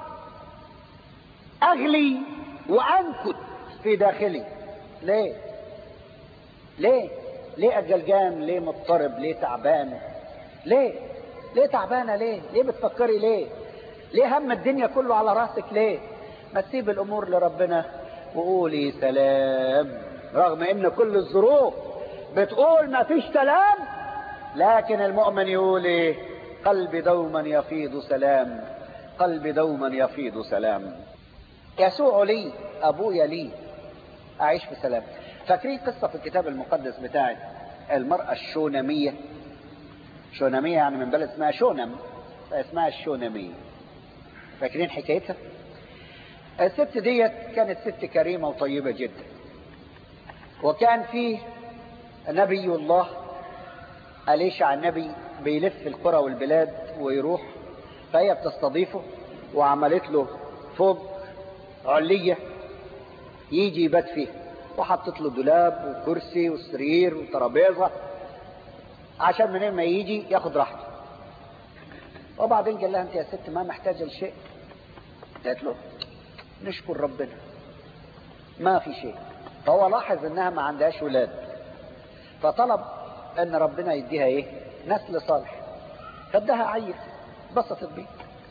اغلي وانكت في داخلي ليه ليه ليه اجلجان ليه مضطرب ليه تعبان ليه ليه تعبانه ليه ليه بتفكري ليه ليه هم الدنيا كله على راسك ليه ما تسيب الامور لربنا وقولي سلام رغم ان كل الظروف بتقول ما فيش سلام لكن المؤمن يقول ايه قلبي دوما يفيض سلام قلبي دوما يفيض سلام يسوع لي ابويا لي اعيش في سلام فاكرين قصه في الكتاب المقدس بتاعت المراه الشونميه شونميه يعني من بلد اسمها شونم فاسمها الشونميه فاكرين حكايتها الست ديت كانت ست كريمه وطيبه جدا وكان فيه نبي الله أليشع النبي بيلف القرى والبلاد ويروح فهي بتستضيفه وعملت له فوق علية يجي يبات فيها وحطت له دولاب وكرسي وسرير وترابيزة عشان منين ما يجي ياخد راحته وبعدين قال لها انت يا ست ما محتاجة لشيء قالت له نشكر ربنا ما في شيء فهو لاحظ انها ما عندهاش ولاد فطلب ان ربنا يديها ايه نسل صالح فادها عيل بسطت بيه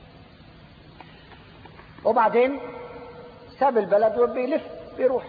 وبعدين ساب البلد وبيلف بيروح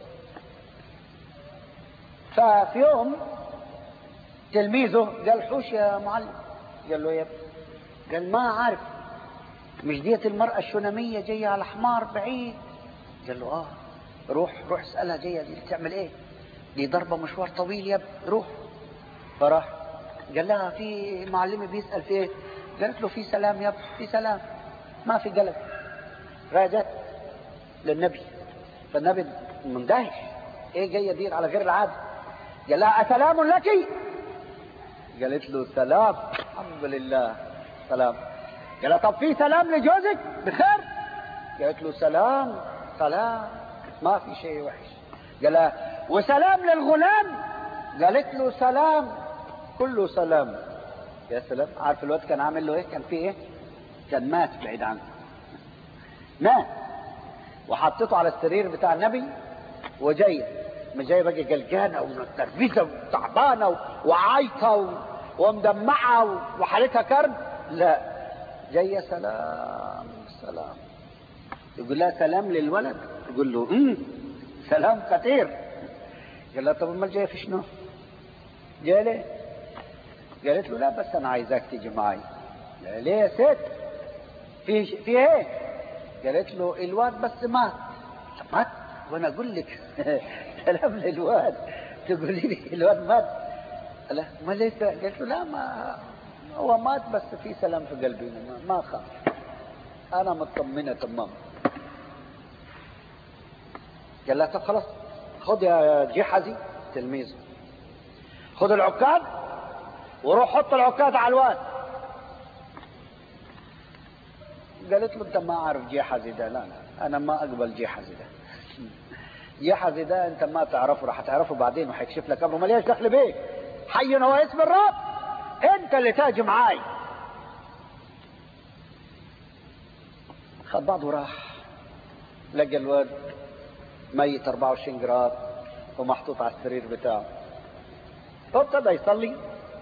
ففي يوم تلميذه قال حوش يا معلم قال له يا ابني قال ما عارف مش ديت المرأة الشونامية جاية على حمار بعيد قال له اه روح روح اسألها جاية دي بتعمل ايه دي ضربة مشوار طويل يا ابني روح فراح قال لها في معلمي بيسأل في ايه قالت له في سلام يا ابني في سلام ما في قلق راجت للنبي فالنبي مندهش ايه جاية دي على غير العادة قال لها أسلام لك قالت له سلام الحمد لله سلام قال لها طب في سلام لجوزك بخير قالت له سلام سلام ما في شيء وحش قال لها وسلام للغلام قالت له سلام كله سلام يا سلام عارف الواد كان عامل له ايه كان فيه ايه كان مات بعيد عنه مات وحطيته على السرير بتاع النبي وجايه مش جايه بقى جلجانه ومتربسه وتعبانه وعايطه ومدمعه وحالتها كرب لا جايه سلام سلام يقول لها سلام للولد تقول له امم سلام كثير قال لها طب امال جايه في شنو؟ جايه ليه؟ قالت له لا بس انا عايزاك تيجي معي لا ليه يا ست؟ في في ايه؟ قالت له الواد بس مات مات وانا اقول لك سلام للواد تقولي لي الواد مات لا ما ليه قالت له لا ما هو مات بس في سلام في قلبي ما, ما خاف انا مطمنه تمام قال لها طب خلاص خد يا جحزي تلميذه خد العكاد وروح حط العكاد على الواد قالت له انت ما اعرف جحزي ده لا لا انا ما اقبل جحزي ده جحزي ده انت ما تعرفه راح تعرفه بعدين وحيكشف لك امره ماليش دخل بيه حي هو اسم الرب انت اللي تاجي معاي خد بعضه وراح لقى الواد ميت 24 جراد ومحطوط على السرير بتاعه فابتدى يصلي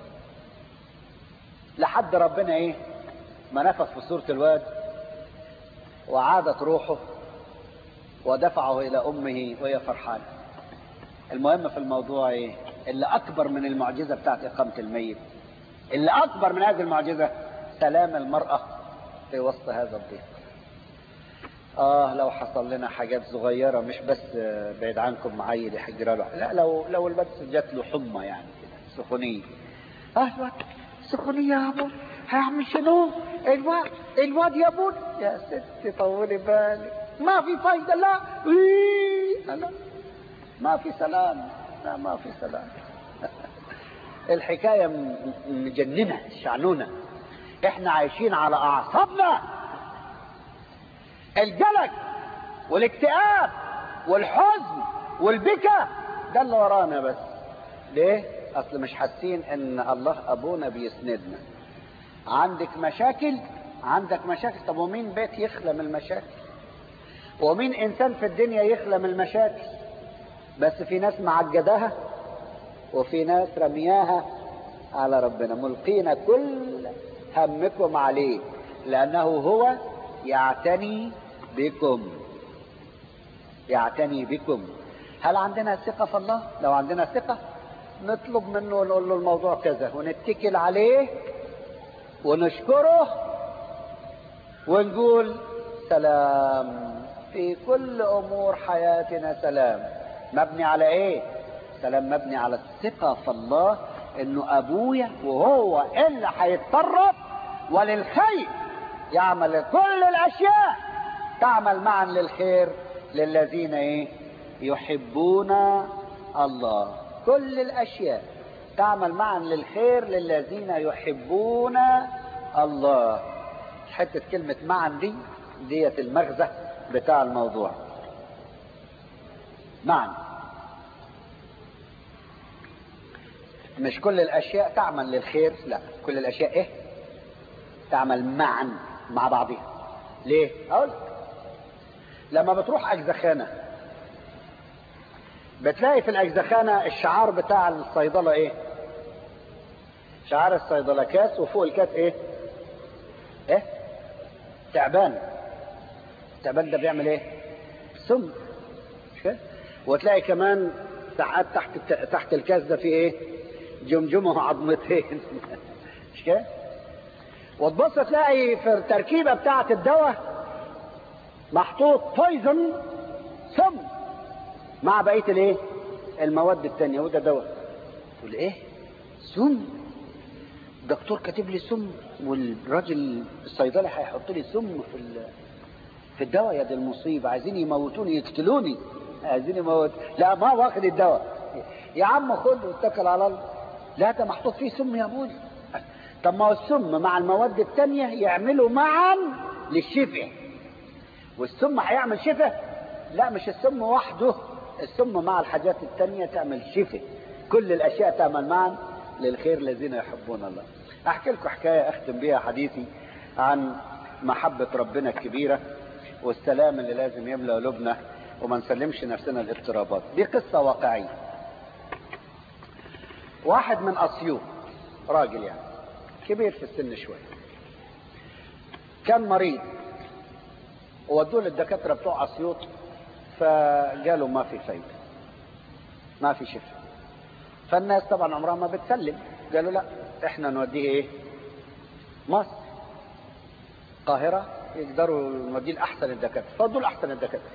لحد ربنا ايه ما نفخ في صورة الواد وعادت روحه ودفعه الى امه وهي فرحانة المهم في الموضوع ايه اللي اكبر من المعجزة بتاعت اقامة الميت اللي اكبر من هذه المعجزة سلام المرأة في وسط هذا الضيق اه لو حصل لنا حاجات صغيرة مش بس بعيد عنكم معيد يحجر له لا لو لو البس جات له حمى يعني كده سخونية اه الواد سخونية يا ابو هيعمل شنو الواد الواد يا ابو يا ستي طولي بالك ما في فايدة لا إيه لا ما في سلام لا ما في سلام الحكاية مجننة شعنونة احنا عايشين على اعصابنا القلق والاكتئاب والحزن والبكا ده اللي ورانا بس ليه اصل مش حاسين ان الله ابونا بيسندنا عندك مشاكل عندك مشاكل طب ومين بيت يخلى من المشاكل ومين انسان في الدنيا يخلى من المشاكل بس في ناس معجداها وفي ناس رمياها على ربنا ملقين كل همكم عليه لانه هو يعتني بكم يعتني بكم هل عندنا ثقة في الله لو عندنا ثقة نطلب منه ونقول له الموضوع كذا ونتكل عليه ونشكره ونقول سلام في كل امور حياتنا سلام مبني على ايه سلام مبني على الثقة في الله انه ابويا وهو اللي هيتصرف وللخير يعمل كل الاشياء تعمل معا للخير للذين ايه يحبون الله كل الاشياء تعمل معا للخير للذين يحبون الله حتة كلمة معا دي ديت المغزى بتاع الموضوع معا مش كل الاشياء تعمل للخير لا كل الاشياء ايه تعمل معا مع بعضها ليه اقول لما بتروح اجزخانه بتلاقي في الاجزخانه الشعار بتاع الصيدله ايه شعار الصيدله كاس وفوق الكاس ايه ايه تعبان التعبان ده بيعمل ايه سم مش كده وتلاقي كمان ساعات تحت تحت الكاس ده في ايه جمجمه وعظمتين مش كده وتبص تلاقي في التركيبه بتاعه الدواء محطوط بويزن سم مع بقيه الايه المواد التانية وده دواء تقول ايه سم الدكتور كاتب لي سم والراجل الصيدلي هيحط لي سم في في الدواء يا دي المصيبه عايزين يموتوني يقتلوني عايزين يموت لا ما واخد الدواء يا عم خد واتكل على الله لا ده محطوط فيه سم يا ابوي طب ما هو السم مع المواد التانية يعملوا معا للشفاء والسم هيعمل شفاء لا مش السم وحده السم مع الحاجات التانية تعمل شفاء كل الاشياء تعمل معا للخير الذين يحبون الله احكي لكم حكاية اختم بيها حديثي عن محبة ربنا الكبيرة والسلام اللي لازم يملأ قلوبنا وما نسلمش نفسنا الاضطرابات دي قصة واقعية واحد من اسيوط راجل يعني كبير في السن شوية كان مريض وودوه للدكاترة بتوع اسيوط فقالوا ما في فايدة ما في شفاء فالناس طبعا عمرها ما بتسلم قالوا لا احنا نوديه ايه مصر القاهرة يقدروا نوديه لأحسن الدكاترة فودوه لأحسن الدكاترة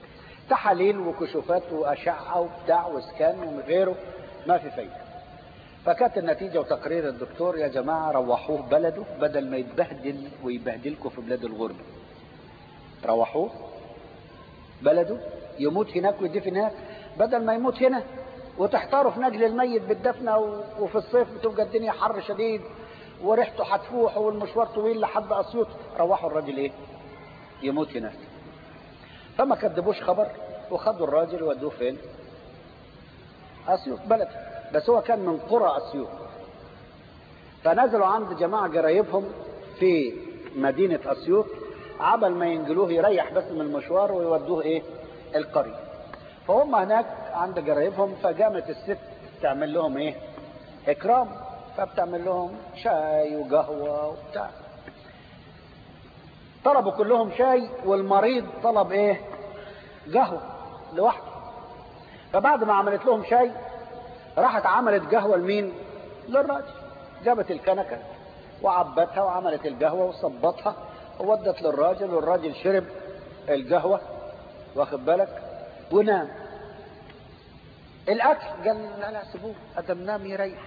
تحاليل وكشوفات وأشعة وبتاع وسكان وغيره ما في فايدة فكانت النتيجة وتقرير الدكتور يا جماعة روحوه بلده بدل ما يتبهدل ويبهدلكم في بلاد الغربة روحوه بلده يموت هناك ويدفن هناك بدل ما يموت هنا وتحتاروا في نجل الميت بالدفنة و- وفي الصيف بتبقى الدنيا حر شديد وريحته هتفوح والمشوار طويل لحد اسيوط روحوا الراجل ايه يموت هناك فما كدبوش خبر وخدوا الراجل ودوه فين اسيوط بلد بس هو كان من قرى اسيوط فنزلوا عند جماعة قرايبهم في مدينة اسيوط عبل ما ينقلوه يريح بس من المشوار ويودوه ايه القرية فهم هناك عند قرايبهم فقامت الست تعمل لهم ايه اكرام فبتعمل لهم شاي وقهوة وبتاع طلبوا كلهم شاي والمريض طلب ايه قهوة لوحده فبعد ما عملت لهم شاي راحت عملت قهوة لمين للراجل جابت الكنكة وعبتها وعملت القهوة وصبتها وودت للراجل والراجل شرب القهوة واخد بالك ونام الاكل قال لا لا سيبوه ادم نام يريح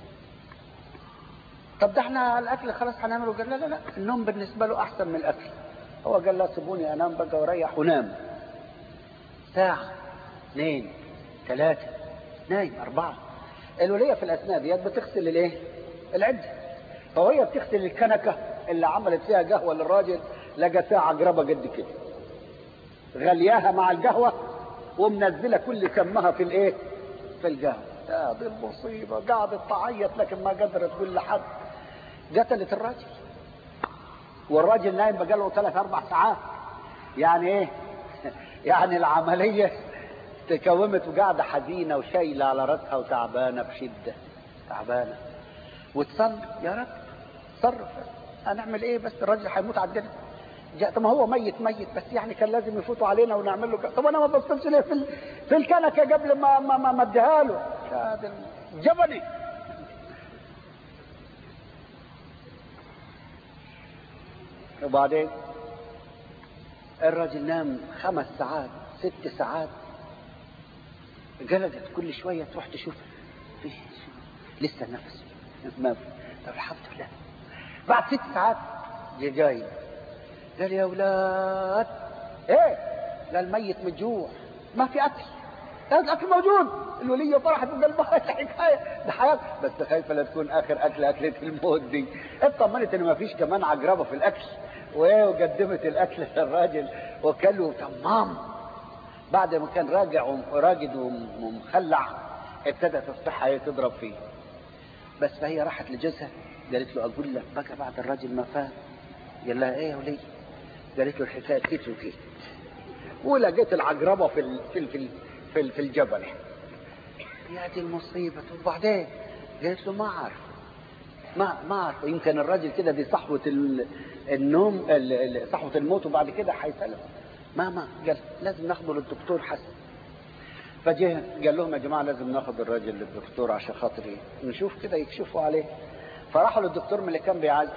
طب ده احنا الاكل خلاص هنعمله قال لا لا لا النوم بالنسبه له احسن من الاكل هو قال لا سيبوني انام بقى واريح ونام ساعه اثنين ثلاثه نايم اربعه الوليه في الاثناء ديت بتغسل الايه العده فوهي بتغسل الكنكه اللي عملت فيها قهوه للراجل لقى فيها عقربه قد كده غلياها مع القهوه ومنزله كل كمها في الايه في القهوه يا دي المصيبه قعدت تعيط لكن ما قدرت تقول لحد قتلت الراجل والراجل نايم بقاله ثلاث اربع ساعات يعني ايه يعني العمليه تكومت وقاعده حزينه وشايله على راسها وتعبانه بشده تعبانه وتصلي يا رب تصرف هنعمل ايه بس الراجل هيموت عندنا جاء طب ما هو ميت ميت بس يعني كان لازم يفوتوا علينا ونعمل له ك- طب انا ما بصلش ليه في ال- في الكنكه قبل ما ما ما, ما اديها له هذا جبني وبعدين الراجل نام خمس ساعات ست ساعات جلدت كل شويه تروح تشوف في لسه نفس ما في طب الحمد لله بعد ست ساعات جه جاي قال يا اولاد ايه قال ميت من الجوع ما في اكل قال الاكل موجود الولية فرحت بقلبها الحكاية ده حياة بس خايفة لا تكون اخر اكل اكلة الموت دي اطمنت ان ما فيش كمان عجربة في الاكل وايه وقدمت الاكل للراجل وكله تمام بعد ما كان راجع وراجد ومخلع ابتدت الصحة هي تضرب فيه بس فهي راحت لجوزها قالت له اقول لك بقى بعد الراجل ما فات قال لها ايه يا ولي قالت له الحكايه كيت وكيت ولقيت العقربه في ال في ال في, ال في, ال في الجبل يا دي المصيبه وبعدين قالت له ما اعرف ما ما اعرف يمكن الراجل كده دي صحوه ال- النوم ال- ال- صحوه الموت وبعد كده هيسلم ما ما قال لازم ناخده للدكتور حسن فجه قال لهم يا جماعه لازم ناخد الراجل للدكتور عشان خاطر ايه نشوف كده يكشفوا عليه فراحوا للدكتور من اللي كان بيعالج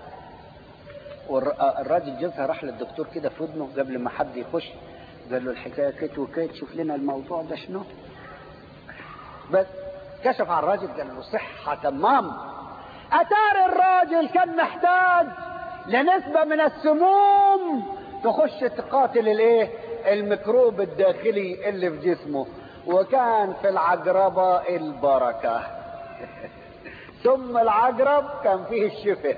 والراجل جوزها راح للدكتور كده في ودنه قبل ما حد يخش قال له الحكايه كيت وكيت شوف لنا الموضوع ده شنو بس كشف على الراجل قال له صحه تمام اتاري الراجل كان محتاج لنسبه من السموم تخش تقاتل الايه الميكروب الداخلي اللي في جسمه وكان في العقربه البركه ثم العقرب كان فيه الشفاء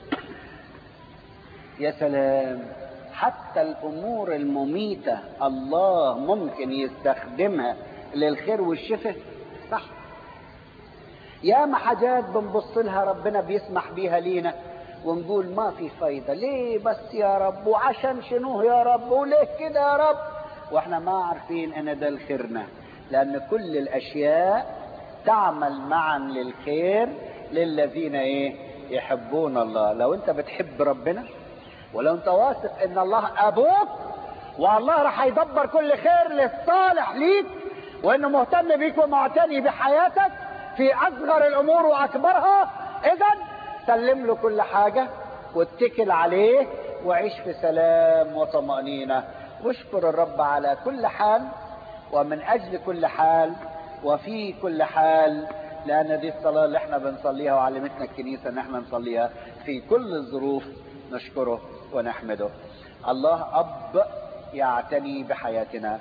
يا سلام حتى الامور المميته الله ممكن يستخدمها للخير والشفاء صح ياما حاجات بنبص لها ربنا بيسمح بيها لينا ونقول ما في فايده ليه بس يا رب وعشان شنو يا رب وليه كده يا رب واحنا ما عارفين ان ده لخيرنا لان كل الاشياء تعمل معا للخير للذين ايه يحبون الله لو انت بتحب ربنا ولو انت واثق ان الله ابوك والله راح يدبر كل خير للصالح ليك وانه مهتم بيك ومعتني بحياتك في اصغر الامور واكبرها اذا سلم له كل حاجه واتكل عليه وعيش في سلام وطمانينه واشكر الرب على كل حال ومن اجل كل حال وفي كل حال لان دي الصلاة اللي احنا بنصليها وعلمتنا الكنيسة ان احنا نصليها في كل الظروف نشكره ونحمده الله اب يعتني بحياتنا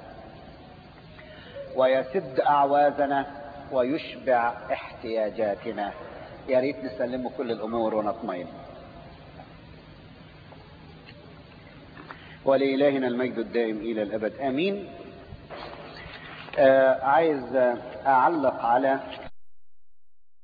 ويسد اعوازنا ويشبع احتياجاتنا يا ريت نسلمه كل الامور ونطمئن ولإلهنا المجد الدائم إلى الأبد آمين آه عايز أعلق على